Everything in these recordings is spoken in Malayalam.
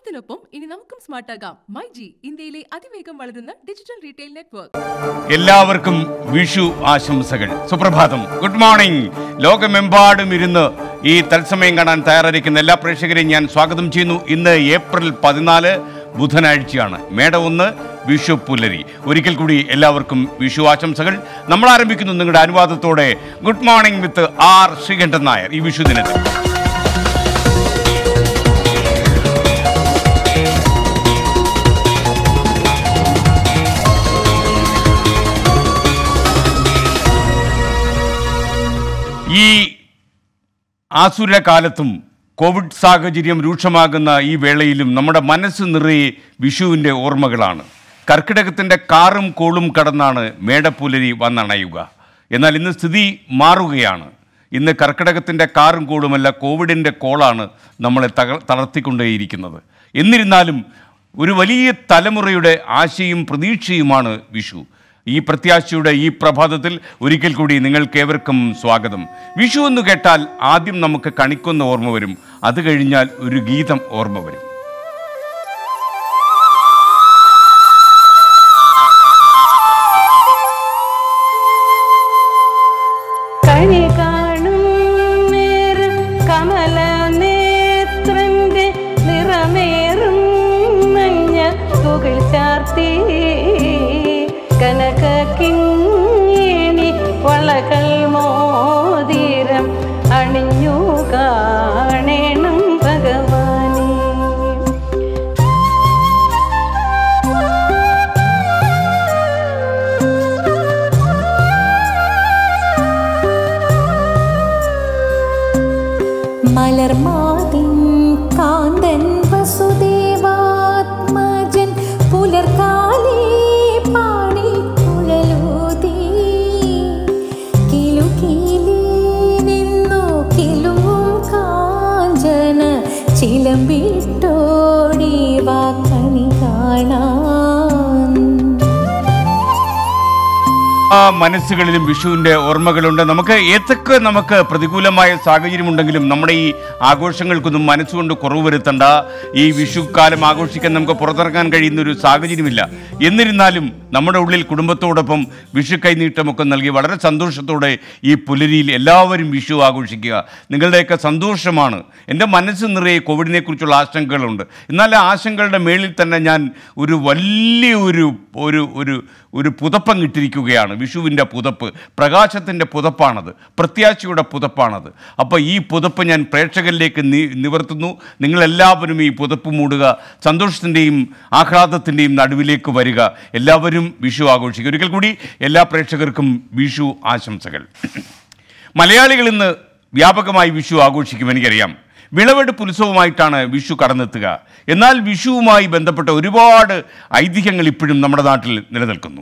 കാലത്തിനൊപ്പം ഇനി നമുക്കും സ്മാർട്ടാകാം മൈ ജി ഇന്ത്യയിലെ അതിവേഗം വളരുന്ന ഡിജിറ്റൽ റീറ്റെയിൽ നെറ്റ്വർക്ക് എല്ലാവർക്കും വിഷു ആശംസകൾ സുപ്രഭാതം ഗുഡ് മോർണിംഗ് ലോകമെമ്പാടും ഇരുന്ന് ഈ തത്സമയം കാണാൻ തയ്യാറായിരിക്കുന്ന എല്ലാ പ്രേക്ഷകരെയും ഞാൻ സ്വാഗതം ചെയ്യുന്നു ഇന്ന് ഏപ്രിൽ പതിനാല് ബുധനാഴ്ചയാണ് മേട ഒന്ന് വിഷു പുലരി ഒരിക്കൽ കൂടി എല്ലാവർക്കും വിഷു ആശംസകൾ നമ്മൾ ആരംഭിക്കുന്നു നിങ്ങളുടെ അനുവാദത്തോടെ good morning with R Sreekandan Nair ഈ വിഷു ദിനത്തിൽ ഈ ആസുരകാലത്തും കോവിഡ് സാഹചര്യം രൂക്ഷമാകുന്ന ഈ വേളയിലും നമ്മുടെ മനസ്സ് നിറയെ വിഷുവിൻ്റെ ഓർമ്മകളാണ് കർക്കിടകത്തിൻ്റെ കാറും കോളും കടന്നാണ് മേടപ്പുലരി വന്നണയുക എന്നാൽ ഇന്ന് സ്ഥിതി മാറുകയാണ് ഇന്ന് കർക്കിടകത്തിൻ്റെ കാറും കോളുമല്ല കോവിഡിൻ്റെ കോളാണ് നമ്മളെ തക തളർത്തിക്കൊണ്ടേയിരിക്കുന്നത് എന്നിരുന്നാലും ഒരു വലിയ തലമുറയുടെ ആശയും പ്രതീക്ഷയുമാണ് വിഷു ഈ പ്രത്യാശയുടെ ഈ പ്രഭാതത്തിൽ ഒരിക്കൽ കൂടി നിങ്ങൾക്കേവർക്കും സ്വാഗതം വിഷു എന്ന് കേട്ടാൽ ആദ്യം നമുക്ക് കണിക്കൊന്ന ഓർമ്മ വരും അത് കഴിഞ്ഞാൽ ഒരു ഗീതം ഓർമ്മ വരും കണി കാണും നേരം കമല നേത്രന്റെ നിറമേറും മഞ്ഞ തുകിൽ ചാർത്തി കനക കിങ്ങിണി വളകൾ മോതിരം അണിഞ്ഞു കാണണം ഭഗവാനേ മലർമാതിൻ കാന്തൻ വസുദേവാത്മജൻ പുലർക്കാലേ പാടി കുഴലൂതി കിലുകിലേ നിന്നു കിലുങ്ങും കാഞ്ചന ചിലമ്പിട്ടോടി വാ കണി കാണാൻ ആ മനസ്സുകളിലും വിഷുവിൻ്റെ ഓർമ്മകളുണ്ട് നമുക്ക് ഏതൊക്കെ നമുക്ക് പ്രതികൂലമായ സാഹചര്യമുണ്ടെങ്കിലും നമ്മുടെ ഈ ആഘോഷങ്ങൾക്കൊന്നും മനസ്സുകൊണ്ട് കുറവ് വരുത്തണ്ട ഈ വിഷുക്കാലം ആഘോഷിക്കാൻ നമുക്ക് പുറത്തിറങ്ങാൻ കഴിയുന്ന ഒരു സാഹചര്യമില്ല എന്നിരുന്നാലും നമ്മുടെ ഉള്ളിൽ കുടുംബത്തോടൊപ്പം വിഷു കൈനീട്ടമൊക്കെ നൽകി വളരെ സന്തോഷത്തോടെ ഈ പുലരിയിൽ എല്ലാവരും വിഷു ആഘോഷിക്കുക നിങ്ങളുടെയൊക്കെ സന്തോഷമാണ് എൻ്റെ മനസ്സ് നിറയെ കോവിഡിനെ കുറിച്ചുള്ള ആശങ്കകളുണ്ട് എന്നാൽ ആ ആശങ്കകളുടെ മേളിൽ തന്നെ ഞാൻ ഒരു വലിയ ഒരു ഒരു ഒരു ഒരു പുതപ്പങ്ങിട്ടിരിക്കുകയാണ് വിഷുവിൻ്റെ പുതപ്പ് പ്രകാശത്തിൻ്റെ പുതപ്പാണത് പ്രത്യാശയുടെ പുതപ്പാണത് അപ്പോൾ ഈ പുതപ്പ് ഞാൻ പ്രേക്ഷകരിലേക്ക് നി നിവർത്തുന്നു നിങ്ങളെല്ലാവരും ഈ പുതപ്പ് മൂടുക സന്തോഷത്തിൻ്റെയും ആഹ്ലാദത്തിൻ്റെയും നടുവിലേക്ക് വരിക എല്ലാവരും വിഷു ആഘോഷിക്കുക ഒരിക്കൽ കൂടി എല്ലാ പ്രേക്ഷകർക്കും വിഷു ആശംസകൾ മലയാളികൾ ഇന്ന് വ്യാപകമായി വിഷു ആഘോഷിക്കും എനിക്കറിയാം വിളവെടുപ്പ് ഉത്സവമായിട്ടാണ് വിഷു കടന്നെത്തുക എന്നാൽ വിഷുവുമായി ബന്ധപ്പെട്ട ഒരുപാട് ഐതിഹ്യങ്ങൾ ഇപ്പോഴും നമ്മുടെ നാട്ടിൽ നിലനിൽക്കുന്നു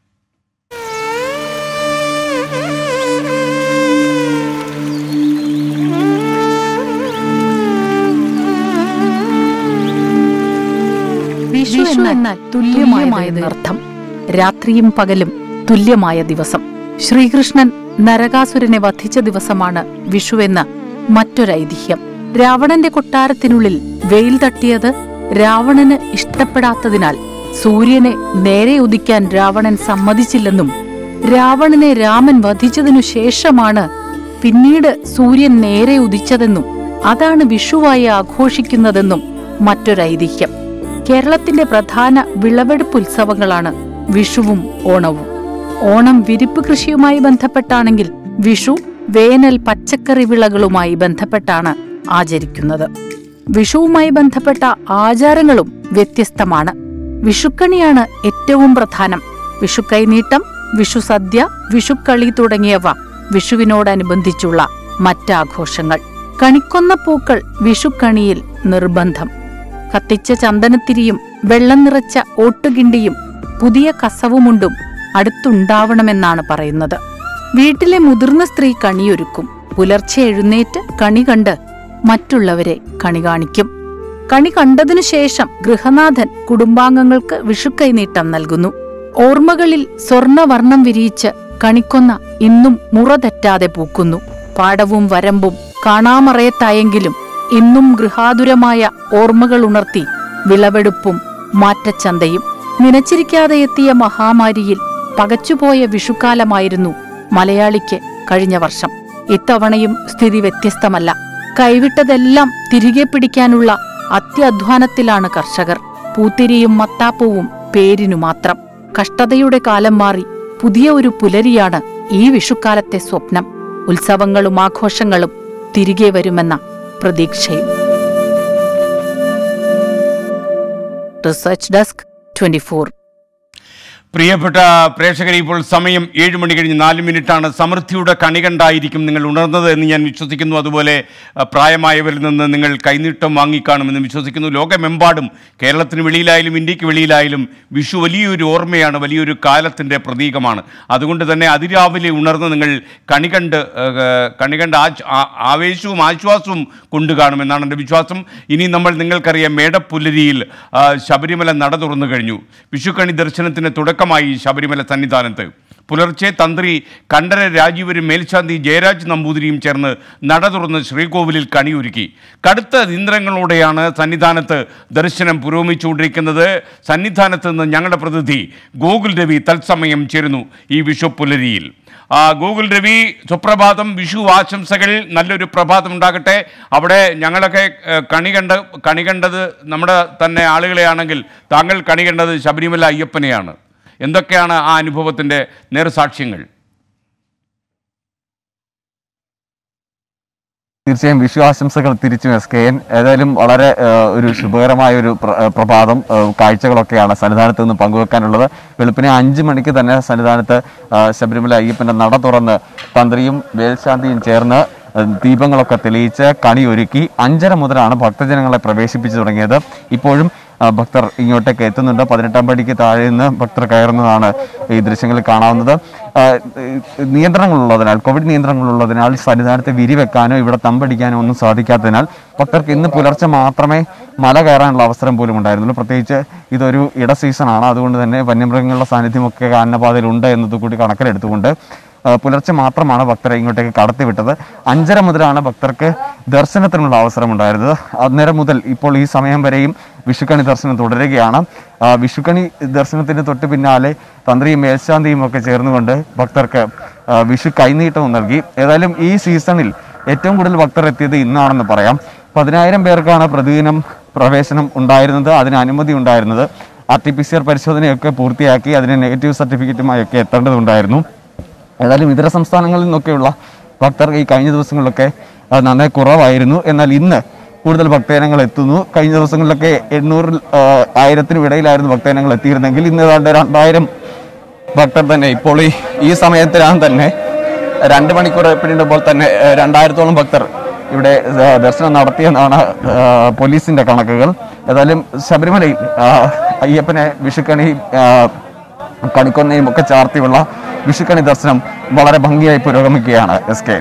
വിഷു എന്നാൽ തുല്യമായതെന്നർത്ഥം രാത്രിയും പകലും തുല്യമായ ദിവസം ശ്രീകൃഷ്ണൻ നരകാസുരനെ വധിച്ച ദിവസമാണ് വിഷുവെന്ന് മറ്റൊരൈതിഹ്യം രാവണന്റെ കൊട്ടാരത്തിനുള്ളിൽ വെയിൽ തട്ടിയത് രാവണന് ഇഷ്ടപ്പെടാത്തതിനാൽ സൂര്യനെ നേരെ ഉദിക്കാൻ രാവണൻ സമ്മതിച്ചില്ലെന്നും രാവണനെ രാമൻ വധിച്ചതിനു ശേഷമാണ് പിന്നീട് സൂര്യൻ നേരെ ഉദിച്ചതെന്നും അതാണ് വിഷുവായി ആഘോഷിക്കുന്നതെന്നും മറ്റൊരൈതിഹ്യം കേരളത്തിന്റെ പ്രധാന വിളവെടുപ്പ് ഉത്സവങ്ങളാണ് വിഷുവും ഓണവും ഓണം വിരിപ്പ് കൃഷിയുമായി ബന്ധപ്പെട്ടാണെങ്കിൽ വിഷു വേനൽ പച്ചക്കറി വിളകളുമായി ബന്ധപ്പെട്ടാണ് ആചരിക്കുന്നത് വിഷുവുമായി ബന്ധപ്പെട്ട ആചാരങ്ങളും വ്യത്യസ്തമാണ് വിഷുക്കണിയാണ് ഏറ്റവും പ്രധാനം വിഷുക്കൈനീട്ടം വിഷുസദ്യ വിഷുക്കളി തുടങ്ങിയവ വിഷുവിനോടനുബന്ധിച്ചുള്ള മറ്റാഘോഷങ്ങൾ കണിക്കൊന്ന പൂക്കൾ വിഷുക്കണിയിൽ നിർബന്ധം കത്തിച്ച ചന്ദനത്തിരിയും വെള്ളം നിറച്ച ഓട്ടുകിണ്ടിയും പുതിയ കസവുമുണ്ടും അടുത്തുണ്ടാവണമെന്നാണ് പറയുന്നത് വീട്ടിലെ മുതിർന്ന സ്ത്രീ കണിയൊരുക്കും പുലർച്ചെ എഴുന്നേറ്റ് കണി കണ്ട് മറ്റുള്ളവരെ കണി കാണിക്കും കണി കണ്ടതിനു ശേഷം ഗൃഹനാഥൻ കുടുംബാംഗങ്ങൾക്ക് വിഷുക്കൈനീട്ടം നൽകുന്നു ഓർമ്മകളിൽ സ്വർണവർണം വിരിയിച്ച് കണിക്കൊന്ന ഇന്നും മുറ തെറ്റാതെ പൂക്കുന്നു പാടവും വരമ്പും കാണാമറയത്തായെങ്കിലും ഇന്നും ഗൃഹാതുരമായ ഓർമ്മകൾ ഉണർത്തി വിളവെടുപ്പും മാറ്റച്ചന്തയും നിനച്ചിരിക്കാതെ എത്തിയ മഹാമാരിയിൽ പകച്ചുപോയ വിഷുക്കാലമായിരുന്നു മലയാളിക്ക് കഴിഞ്ഞ വർഷം ഇത്തവണയും സ്ഥിതി വ്യത്യസ്തമല്ല കൈവിട്ടതെല്ലാം തിരികെ പിടിക്കാനുള്ള അത്യധ്വാനത്തിലാണ് കർഷകർ പൂത്തിരിയും മത്താപ്പൂവും പേരിനു മാത്രം കഷ്ടതയുടെ കാലം മാറി പുതിയ ഒരു പുലരിയാണ് ഈ വിഷുക്കാലത്തെ സ്വപ്നം ഉത്സവങ്ങളും ആഘോഷങ്ങളും തിരികെ വരുമെന്ന പ്രതീക്ഷയും റിസർച്ച് ഡെസ്ക് ട്വന്റി പ്രിയപ്പെട്ട പ്രേക്ഷകരെ ഇപ്പോൾ സമയം ഏഴ് മണി കഴിഞ്ഞ് നാല് മിനിറ്റാണ് സമൃദ്ധിയുടെ കണി കണ്ടായിരിക്കും നിങ്ങൾ ഉണർന്നത് എന്ന് ഞാൻ വിശ്വസിക്കുന്നു അതുപോലെ അഹ്, പ്രായമായവരിൽ നിന്ന് നിങ്ങൾ കൈനീട്ടം വാങ്ങിക്കാണുമെന്ന് വിശ്വസിക്കുന്നു ലോകമെമ്പാടും കേരളത്തിന് വെളിയിലായാലും ഇന്ത്യക്ക് വെളിയിലായാലും വിഷു വലിയൊരു ഓർമ്മയാണ് വലിയൊരു കാലത്തിൻ്റെ പ്രതീകമാണ് അതുകൊണ്ട് തന്നെ അതിരാവിലെ ഉണർന്ന് നിങ്ങൾ കണി കണ്ട് അഹ്, കണി കണ്ട് ആച്- ആ- ആവേശവും ആശ്വാസവും കൊണ്ടു കാണുമെന്നാണ് എൻ്റെ വിശ്വാസം ഇനി നമ്മൾ നിങ്ങൾക്കറിയാം മേടപ്പുലരിയിൽ ആ, ശബരിമല നട തുറന്നു കഴിഞ്ഞു വിഷുക്കണി ദർശനത്തിന് തുടക്കമായി ശബരിമല സന്നിധാനത്ത് പുലർച്ചെ തന്ത്രി കണ്ഠര രാജീവരും മേൽശാന്തി ജയരാജ് നമ്പൂതിരിയും ചേർന്ന് നട തുറന്ന് ശ്രീകോവിലിൽ കണിയൊരുക്കി കടുത്ത നിയന്ത്രണങ്ങളോടെയാണ് സന്നിധാനത്ത് ദർശനം പുരോഗമിച്ചുകൊണ്ടിരിക്കുന്നത് സന്നിധാനത്ത് നിന്ന് ഞങ്ങളുടെ പ്രതിനിധി ഗോകുൽ രവി തത്സമയം ചേരുന്നു ഈ വിഷു പുലരിയിൽ ആ, ഗൂഗിൾ രവി സുപ്രഭാതം വിഷു ആശംസകൾ നല്ലൊരു പ്രഭാതം ഉണ്ടാകട്ടെ അവിടെ ഞങ്ങളൊക്കെ ഏഹ്, കണി കണ്ട് കണി കണ്ടത് നമ്മുടെ തന്നെ ആളുകളെയാണെങ്കിൽ താങ്കൾ കണി കണ്ടത് ശബരിമല അയ്യപ്പനെയാണ് എന്തൊക്കെയാണ് ആ അനുഭവത്തിൻ്റെ നേർസാക്ഷ്യങ്ങൾ തീർച്ചയായും വിഷു ആശംസകൾ തിരിച്ചും എസ് കെ എൻ ഏതായാലും വളരെ ആ, ഒരു ശുഭകരമായ ഒരു പ്ര- ആ, പ്രഭാതം ആ, കാഴ്ചകളൊക്കെയാണ് സന്നിധാനത്ത് നിന്ന് പങ്കുവെക്കാനുള്ളത് വെളുപ്പിനെ അഞ്ച് മണിക്ക് തന്നെ സന്നിധാനത്ത് ആ, ശബരിമല അയ്യപ്പന്റെ നട തുറന്ന് തന്ത്രിയും വേൽശാന്തിയും ചേർന്ന് ആ, ദീപങ്ങളൊക്കെ തെളിയിച്ച് കണി ഒരുക്കി അഞ്ചര മുതലാണ് ഭക്തജനങ്ങളെ പ്രവേശിപ്പിച്ചു തുടങ്ങിയത് ഇപ്പോഴും ആ, ഭക്തർ ഇങ്ങോട്ടേക്ക് എത്തുന്നുണ്ട് പതിനെട്ടാം പടിക്ക് താഴെ നിന്ന് ഭക്തർ കയറുന്നതാണ് ഈ ദൃശ്യങ്ങളിൽ കാണാവുന്നത് ആ, ഈ നിയന്ത്രണങ്ങളുള്ളതിനാൽ കോവിഡ് നിയന്ത്രണങ്ങളുള്ളതിനാൽ സന്നിധാനത്തെ വിരിവെക്കാനോ ഇവിടെ തമ്പടിക്കാനോ ഒന്നും സാധിക്കാത്തതിനാൽ ഭക്തർക്ക് ഇന്ന് പുലർച്ചെ മാത്രമേ മല കയറാനുള്ള അവസരം പോലും ഉണ്ടായിരുന്നുള്ളൂ പ്രത്യേകിച്ച് ഇതൊരു ഇട സീസണാണ് അതുകൊണ്ട് തന്നെ വന്യമൃഗങ്ങളുടെ സാന്നിധ്യമൊക്കെ കാനനപാതയിലുണ്ട് എന്നത് കൂടി കണക്കിലെടുത്തുകൊണ്ട് ആ, പുലർച്ചെ മാത്രമാണ് ഭക്തരെ ഇങ്ങോട്ടേക്ക് കടത്തിവിട്ടത് അഞ്ചര മുതലാണ് ഭക്തർക്ക് ദർശനത്തിനുള്ള അവസരം ഉണ്ടായിരുന്നത് അന്നേരം മുതൽ ഇപ്പോൾ ഈ സമയം വരെയും വിഷുക്കണി ദർശനം തുടരുകയാണ് ആ, വിഷുക്കണി ദർശനത്തിന് തൊട്ട് പിന്നാലെ തന്ത്രിയും മേൽശാന്തിയും ഒക്കെ ചേർന്നുകൊണ്ട് ഭക്തർക്ക് ആ, വിഷു കൈനീട്ടവും നൽകി ഏതായാലും ഈ സീസണിൽ ഏറ്റവും കൂടുതൽ ഭക്തർ എത്തിയത് ഇന്നാണെന്ന് പറയാം പതിനായിരം പേർക്കാണ് പ്രതിദിനം പ്രവേശനം ഉണ്ടായിരുന്നത് അതിന് അനുമതി ഉണ്ടായിരുന്നത് R T P C R പരിശോധനയൊക്കെ പൂർത്തിയാക്കി അതിന് നെഗറ്റീവ് സർട്ടിഫിക്കറ്റുമായൊക്കെ എത്തേണ്ടതുണ്ടായിരുന്നു ഏതായാലും ഇതര സംസ്ഥാനങ്ങളിൽ നിന്നൊക്കെയുള്ള ഭക്തർ ഈ കഴിഞ്ഞ ദിവസങ്ങളിലൊക്കെ ആ, നന്നായി കുറവായിരുന്നു എന്നാൽ ഇന്ന് കൂടുതൽ ഭക്തജനങ്ങൾ എത്തുന്നു കഴിഞ്ഞ ദിവസങ്ങളിലൊക്കെ എണ്ണൂറിൽ ആ, ആയിരത്തിനും ഇടയിലായിരുന്നു ഭക്തജനങ്ങൾ എത്തിയിരുന്നെങ്കിൽ ഇന്ന് ഏതാണ്ട് രണ്ടായിരം ഭക്തർ തന്നെ ഇപ്പോൾ ഈ ഈ സമയത്തിലാണ് തന്നെ രണ്ട് മണിക്കൂർ പിന്നിടുമ്പോൾ തന്നെ ആ, രണ്ടായിരത്തോളം ഭക്തർ ഇവിടെ ആ, ദർശനം നടത്തിയെന്നാണ് ആ, പോലീസിന്റെ കണക്കുകൾ ഏതായാലും ശബരിമലയിൽ ആ, അയ്യപ്പനെ വിഷുക്കണി ആ, കണിക്കൊന്നയും ഒക്കെ ചാർത്തിയുള്ള വിഷുക്കണി ദർശനം വളരെ ഭംഗിയായി പുരോഗമിക്കുകയാണ് S K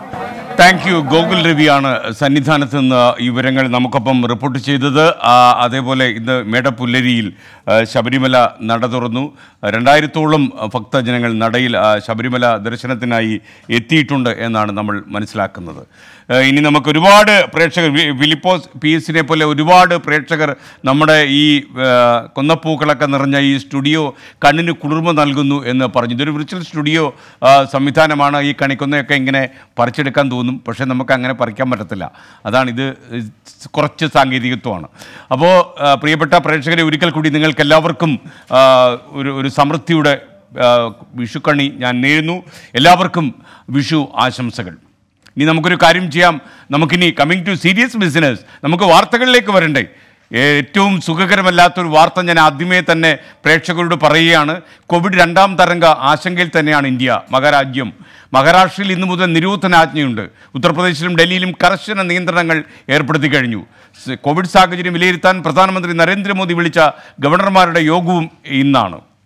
thank you Gokul രവിയാണ് സന്നിധാനത്ത് നിന്ന് ഈ വിവരങ്ങൾ നമുക്കൊപ്പം റിപ്പോർട്ട് ചെയ്തത് ആ, അതേപോലെ ഇന്ന് മേടപ്പുല്ലരിയിൽ ആ, ശബരിമല നട തുറന്നു രണ്ടായിരത്തോളം ഭക്തജനങ്ങൾ നടയിൽ ആ, ശബരിമല ദർശനത്തിനായി എത്തിയിട്ടുണ്ട് എന്നാണ് നമ്മൾ മനസ്സിലാക്കുന്നത് ആ, ഇനി നമുക്ക് ഒരുപാട് പ്രേക്ഷകർ വി- ഫിലിപ്പോസ് പി എസിനെ പോലെ ഒരുപാട് പ്രേക്ഷകർ നമ്മുടെ ഈ ആ, കൊന്നപ്പൂക്കളൊക്കെ നിറഞ്ഞ ഈ സ്റ്റുഡിയോ കണ്ണിന് കുളിർമ നൽകുന്നു എന്ന് പറഞ്ഞു ഇതൊരു വിർച്വൽ സ്റ്റുഡിയോ ആ, സംവിധാനമാണ് ഈ കണിക്കൊന്നയൊക്കെ ഇങ്ങനെ പറിച്ചെടുക്കാൻ തോന്നും പക്ഷേ നമുക്ക് അങ്ങനെ പറിക്കാൻ പറ്റത്തില്ല അതാണ് ഇത് കുറച്ച് സാങ്കേതികത്വമാണ് അപ്പോൾ ആ, പ്രിയപ്പെട്ട പ്രേക്ഷകരെ ഒരിക്കൽ കൂടി നിങ്ങൾക്ക് എല്ലാവർക്കും ആ, ഒരു ഒരു സമൃദ്ധിയുടെ ആ, വിഷുക്കണി ഞാൻ നേരുന്നു എല്ലാവർക്കും വിഷു ആശംസകൾ ഇനി നമുക്കൊരു കാര്യം ചെയ്യാം നമുക്കിനി കമ്മിങ് ടു സീരിയസ് ബിസിനസ് നമുക്ക് വാർത്തകളിലേക്ക് വരണ്ടേ ഏറ്റവും സുഖകരമല്ലാത്തൊരു വാർത്ത ഞാൻ ആദ്യമേ തന്നെ പ്രേക്ഷകരോട് പറയുകയാണ് കോവിഡ് രണ്ടാം തരംഗ ആശങ്കയിൽ തന്നെയാണ് ഇന്ത്യ മഹാരാജ്യം മഹാരാഷ്ട്രയിൽ ഇന്നു മുതൽ നിരോധനാജ്ഞയുണ്ട് ഉത്തർപ്രദേശിലും ഡൽഹിയിലും കർശന നിയന്ത്രണങ്ങൾ ഏർപ്പെടുത്തി കഴിഞ്ഞു സ് കോവിഡ് സാഹചര്യം വിലയിരുത്താൻ പ്രധാനമന്ത്രി നരേന്ദ്രമോദി വിളിച്ച ഗവർണർമാരുടെ യോഗവും ഇന്നാണ്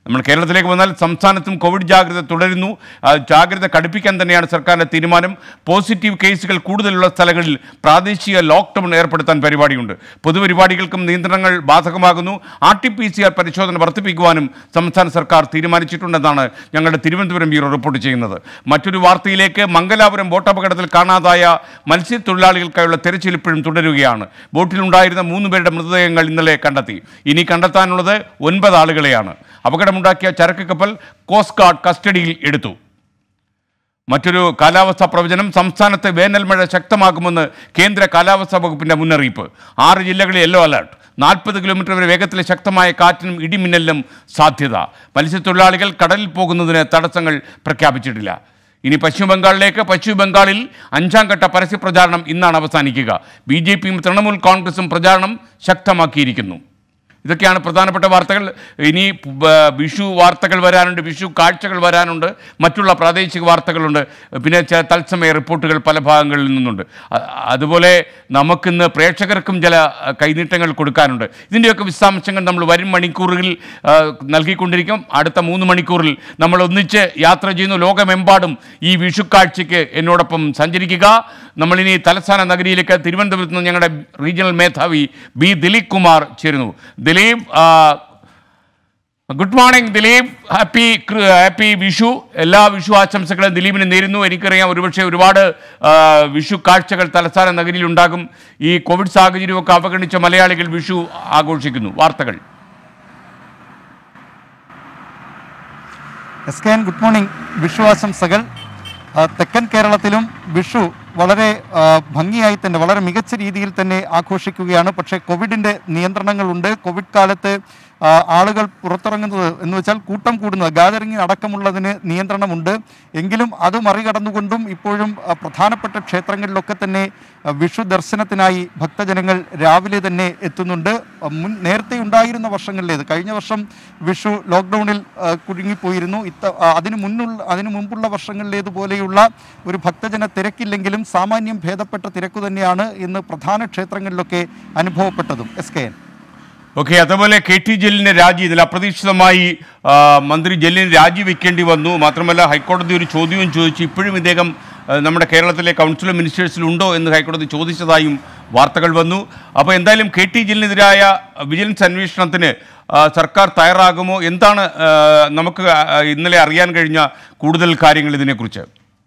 നമ്മൾ കേരളത്തിലേക്ക് വന്നാൽ സംസ്ഥാനത്തും കോവിഡ് ജാഗ്രത തുടരുന്നു ആ, ജാഗ്രത കടുപ്പിക്കാൻ തന്നെയാണ് സർക്കാരിൻ്റെ തീരുമാനം പോസിറ്റീവ് കേസുകൾ കൂടുതലുള്ള സ്ഥലങ്ങളിൽ പ്രാദേശിക ലോക്ക്ഡൗൺ ഏർപ്പെടുത്താൻ പരിപാടിയുണ്ട് പൊതുപരിപാടികൾക്കും നിയന്ത്രണങ്ങൾ ബാധകമാകുന്നു R T P C R പരിശോധന വർദ്ധിപ്പിക്കുവാനും സംസ്ഥാന സർക്കാർ തീരുമാനിച്ചിട്ടുണ്ടെന്നാണ് ഞങ്ങളുടെ തിരുവനന്തപുരം ബ്യൂറോ റിപ്പോർട്ട് ചെയ്യുന്നത് മറ്റൊരു വാർത്തയിലേക്ക് മംഗലാപുരം ബോട്ടപകടത്തിൽ കാണാതായ മത്സ്യത്തൊഴിലാളികൾക്കായുള്ള തെരച്ചിൽ ഇപ്പോഴും തുടരുകയാണ് ബോട്ടിലുണ്ടായിരുന്ന മൂന്ന് പേരുടെ മൃതദേഹങ്ങൾ ഇന്നലെ കണ്ടെത്തി ഇനി കണ്ടെത്താനുള്ളത് ഒൻപത് ആളുകളെയാണ് അപകടമുണ്ടാക്കിയ ചരക്ക് കപ്പൽ കോസ്റ്റ് ഗാർഡ് കസ്റ്റഡിയിൽ എടുത്തു മറ്റൊരു കാലാവസ്ഥാ പ്രവചനം സംസ്ഥാനത്ത് വേനൽ മഴ ശക്തമാകുമെന്ന് കേന്ദ്ര കാലാവസ്ഥാ വകുപ്പിന്റെ മുന്നറിയിപ്പ് ആറ് ജില്ലകളിൽ യെല്ലോ അലർട്ട് നാൽപ്പത് കിലോമീറ്റർ വരെ വേഗത്തിൽ ശക്തമായ കാറ്റിനും ഇടിമിന്നലിനും സാധ്യത മത്സ്യത്തൊഴിലാളികൾ കടലിൽ പോകുന്നതിന് തടസ്സങ്ങൾ പ്രഖ്യാപിച്ചിട്ടില്ല ഇനി പശ്ചിമ ബംഗാളിലേക്ക് പശ്ചിമ ബംഗാളിൽ അഞ്ചാം ഘട്ട പരസ്യ പ്രചാരണം ഇന്നാണ് അവസാനിക്കുക ബി ജെ പിയും തൃണമൂൽ കോൺഗ്രസും പ്രചാരണം ശക്തമാക്കിയിരിക്കുന്നു ഇതൊക്കെയാണ് പ്രധാനപ്പെട്ട വാർത്തകൾ ഇനി ബ- വിഷു വാർത്തകൾ വരാനുണ്ട് വിഷു കാഴ്ചകൾ വരാനുണ്ട് മറ്റുള്ള പ്രാദേശിക വാർത്തകളുണ്ട് പിന്നെ ചില തത്സമയ റിപ്പോർട്ടുകൾ പല ഭാഗങ്ങളിൽ നിന്നുണ്ട് അ- അതുപോലെ നമുക്കിന്ന് പ്രേക്ഷകർക്കും ചില അ, കൈനീട്ടങ്ങൾ കൊടുക്കാനുണ്ട് ഇതിൻ്റെയൊക്കെ വിശദാംശങ്ങൾ നമ്മൾ വരും മണിക്കൂറുകളിൽ ആ, നൽകിക്കൊണ്ടിരിക്കും അടുത്ത മൂന്ന് മണിക്കൂറിൽ നമ്മൾ ഒന്നിച്ച് യാത്ര ചെയ്യുന്നു ലോകമെമ്പാടും ഈ വിഷുക്കാഴ്ചയ്ക്ക് എന്നോടൊപ്പം സഞ്ചരിക്കുക നമ്മളിനി തലസ്ഥാന നഗരിയിലേക്ക് തിരുവനന്തപുരത്ത് നിന്ന് ഞങ്ങളുടെ റീജിയണൽ മേധാവി ബി ദിലീപ് കുമാർ ചേരുന്നു ദിലീപ് ആ, ഗുഡ് മോർണിംഗ് ദിലീപ് ഹാപ്പി ക്രി- ഹാപ്പി വിഷു എല്ലാ വിഷു ആശംസകളും ദിലീപിന് നേരുന്നു എനിക്കറിയാം ഒരുപക്ഷെ ഒരുപാട് ആ, വിഷു കാഴ്ചകൾ തലസ്ഥാന നഗരിയിൽ ഉണ്ടാകും ഈ കോവിഡ് സാഹചര്യമൊക്കെ അവഗണിച്ച മലയാളികൾ വിഷു ആഘോഷിക്കുന്നു വാർത്തകൾ S K N good morning Vishu ആശംസകൾ ആ, തെക്കൻ കേരളത്തിലും വിഷു വളരെ ആ, ഭംഗിയായി തന്നെ വളരെ മികച്ച രീതിയിൽ തന്നെ ആഘോഷിക്കുകയാണ് പക്ഷേ കോവിഡിൻ്റെ നിയന്ത്രണങ്ങളുണ്ട് കോവിഡ് കാലത്ത് ആ, ആളുകൾ പുറത്തിറങ്ങുന്നത് എന്ന് വെച്ചാൽ കൂട്ടം കൂടുന്നത് ഗാദറിംഗ് അടക്കമുള്ളതിന് നിയന്ത്രണമുണ്ട് എങ്കിലും അത് മറികടന്നുകൊണ്ടും ഇപ്പോഴും ആ, പ്രധാനപ്പെട്ട ക്ഷേത്രങ്ങളിലൊക്കെ തന്നെ ആ, വിഷു ദർശനത്തിനായി ഭക്തജനങ്ങൾ രാവിലെ തന്നെ എത്തുന്നുണ്ട് ആ, മുൻ നേരത്തെ ഉണ്ടായിരുന്ന വർഷങ്ങളിലേത് കഴിഞ്ഞ വർഷം വിഷു ലോക്ക്ഡൗണിൽ ആ, കുടുങ്ങിപ്പോയിരുന്നു ഇത്ത ആ, അതിന് മുന്നുള്ള അതിനു മുമ്പുള്ള വർഷങ്ങളിലേതുപോലെയുള്ള ഒരു ഭക്തജന തിരക്കില്ലെങ്കിലും സാമാന്യം ഭേദപ്പെട്ട തിരക്ക് തന്നെയാണ് ഇന്ന് പ്രധാന ക്ഷേത്രങ്ങളിലൊക്കെ അനുഭവപ്പെട്ടതും എസ് കെ എൻ ഓക്കെ അതുപോലെ കെ ടി ജലീലിന്റെ രാജി ഇതിൽ അപ്രതീക്ഷിതമായി ആ, മന്ത്രി ജലീലിന് രാജിവെക്കേണ്ടി വന്നു മാത്രമല്ല ഹൈക്കോടതി ഒരു ചോദ്യവും ചോദിച്ചു ഇപ്പോഴും ഇദ്ദേഹം ആ, നമ്മുടെ കേരളത്തിലെ കൗൺസിൽ ഓഫ് മിനിസ്റ്റേഴ്സിൽ ഉണ്ടോ എന്ന് ഹൈക്കോടതി ചോദിച്ചതായും വാർത്തകൾ വന്നു അപ്പോൾ എന്തായാലും കെ ടി ജലീലിനെതിരായ വിജിലൻസ് അന്വേഷണത്തിന് ആ, സർക്കാർ തയ്യാറാകുമോ എന്താണ് ആ, നമുക്ക് ആ, ഇന്നലെ അറിയാൻ കഴിഞ്ഞ കൂടുതൽ കാര്യങ്ങൾ ഇതിനെക്കുറിച്ച്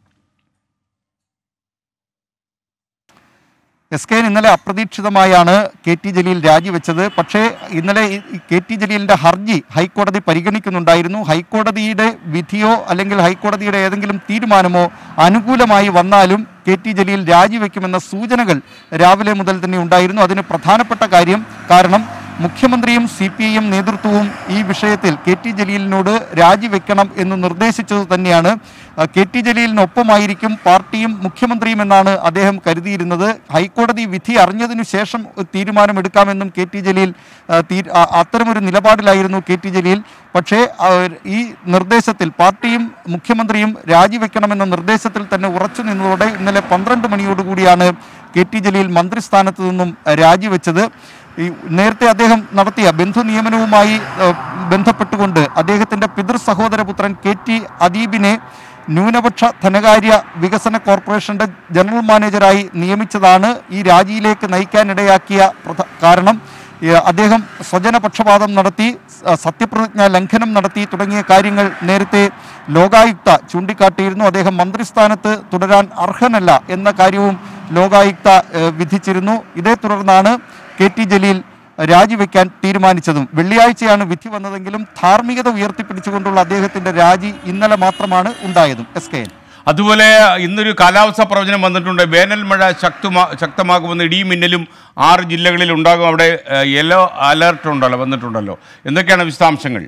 എസ് കെ ഇന്നലെ അപ്രതീക്ഷിതമായാണ് കെ ടി ജലീൽ രാജിവെച്ചത് പക്ഷേ ഇന്നലെ ഈ- ഈ കെ ടി ജലീലിന്റെ ഹർജി ഹൈക്കോടതി പരിഗണിക്കുന്നുണ്ടായിരുന്നു ഹൈക്കോടതിയുടെ വിധിയോ അല്ലെങ്കിൽ ഹൈക്കോടതിയുടെ ഏതെങ്കിലും തീരുമാനമോ അനുകൂലമായി വന്നാലും കെ ടി ജലീൽ രാജിവെക്കുമെന്ന സൂചനകൾ രാവിലെ മുതൽ തന്നെ ഉണ്ടായിരുന്നു അതിന് പ്രധാനപ്പെട്ട കാര്യം കാരണം മുഖ്യമന്ത്രിയും സി പി ഐ എം നേതൃത്വവും ഈ വിഷയത്തിൽ കെ ടി ജലീലിനോട് രാജിവെക്കണം എന്ന് നിർദ്ദേശിച്ചത് തന്നെയാണ് ആ, കെ ടി ജലീലിനൊപ്പമായിരിക്കും പാർട്ടിയും മുഖ്യമന്ത്രിയും എന്നാണ് അദ്ദേഹം കരുതിയിരുന്നത് ഹൈക്കോടതി വിധി അറിഞ്ഞതിനു ശേഷം ഒരു തീരുമാനമെടുക്കാമെന്നും കെ ടി ജലീൽ ആ, തീ- ആ, അത്തരമൊരു നിലപാടിലായിരുന്നു കെ ടി ജലീൽ പക്ഷേ ആ, ഈ നിർദ്ദേശത്തിൽ പാർട്ടിയും മുഖ്യമന്ത്രിയും രാജിവെക്കണമെന്ന നിർദ്ദേശത്തിൽ തന്നെ ഉറച്ചു നിന്നതോടെ ഇന്നലെ പന്ത്രണ്ട് മണിയോടുകൂടിയാണ് കെ ടി ജലീൽ മന്ത്രിസ്ഥാനത്ത് നിന്നും രാജിവെച്ചത് ഈ നേരത്തെ അദ്ദേഹം നടത്തിയ ബന്ധു നിയമനവുമായി ഏഹ്, ബന്ധപ്പെട്ടുകൊണ്ട് അദ്ദേഹത്തിന്റെ പിതൃ സഹോദരപുത്രൻ കെ ടി അദീബിനെ ന്യൂനപക്ഷ ധനകാര്യ വികസന കോർപ്പറേഷന്റെ ജനറൽ മാനേജരായി നിയമിച്ചതാണ് ഈ രാജിയിലേക്ക് നയിക്കാനിടയാക്കിയ പ്രധ- കാരണം ഏഹ്, അദ്ദേഹം സ്വജനപക്ഷപാതം നടത്തി സ- സത്യപ്രതിജ്ഞ ലംഘനം നടത്തി തുടങ്ങിയ കാര്യങ്ങൾ നേരത്തെ ലോകായുക്ത ചൂണ്ടിക്കാട്ടിയിരുന്നു അദ്ദേഹം മന്ത്രിസ്ഥാനത്ത് തുടരാൻ അർഹനല്ല എന്ന കാര്യവും ലോകായുക്ത ഏഹ്, വിധിച്ചിരുന്നു ഇതേ തുടർന്നാണ് കെ ടി ജലീൽ രാജിവെക്കാൻ തീരുമാനിച്ചതും വെള്ളിയാഴ്ചയാണ് വിധി വന്നതെങ്കിലും ധാർമ്മികത ഉയർത്തിപ്പിടിച്ചുകൊണ്ടുള്ള അദ്ദേഹത്തിന്റെ രാജി ഇന്നലെ മാത്രമാണ് ഉണ്ടായതും എസ് കെ എൻ അതുപോലെ ഇന്നൊരു കാലാവസ്ഥാ പ്രവചനം വന്നിട്ടുണ്ട് വേനൽ മഴ ശക്തമാ ശക്തമാകുമെന്ന് ഇടിയും മിന്നലും ആറ് ജില്ലകളിൽ ഉണ്ടാകും അവിടെ യെല്ലോ അലർട്ട് ഉണ്ടല്ലോ വന്നിട്ടുണ്ടല്ലോ എന്തൊക്കെയാണ് വിശദാംശങ്ങൾ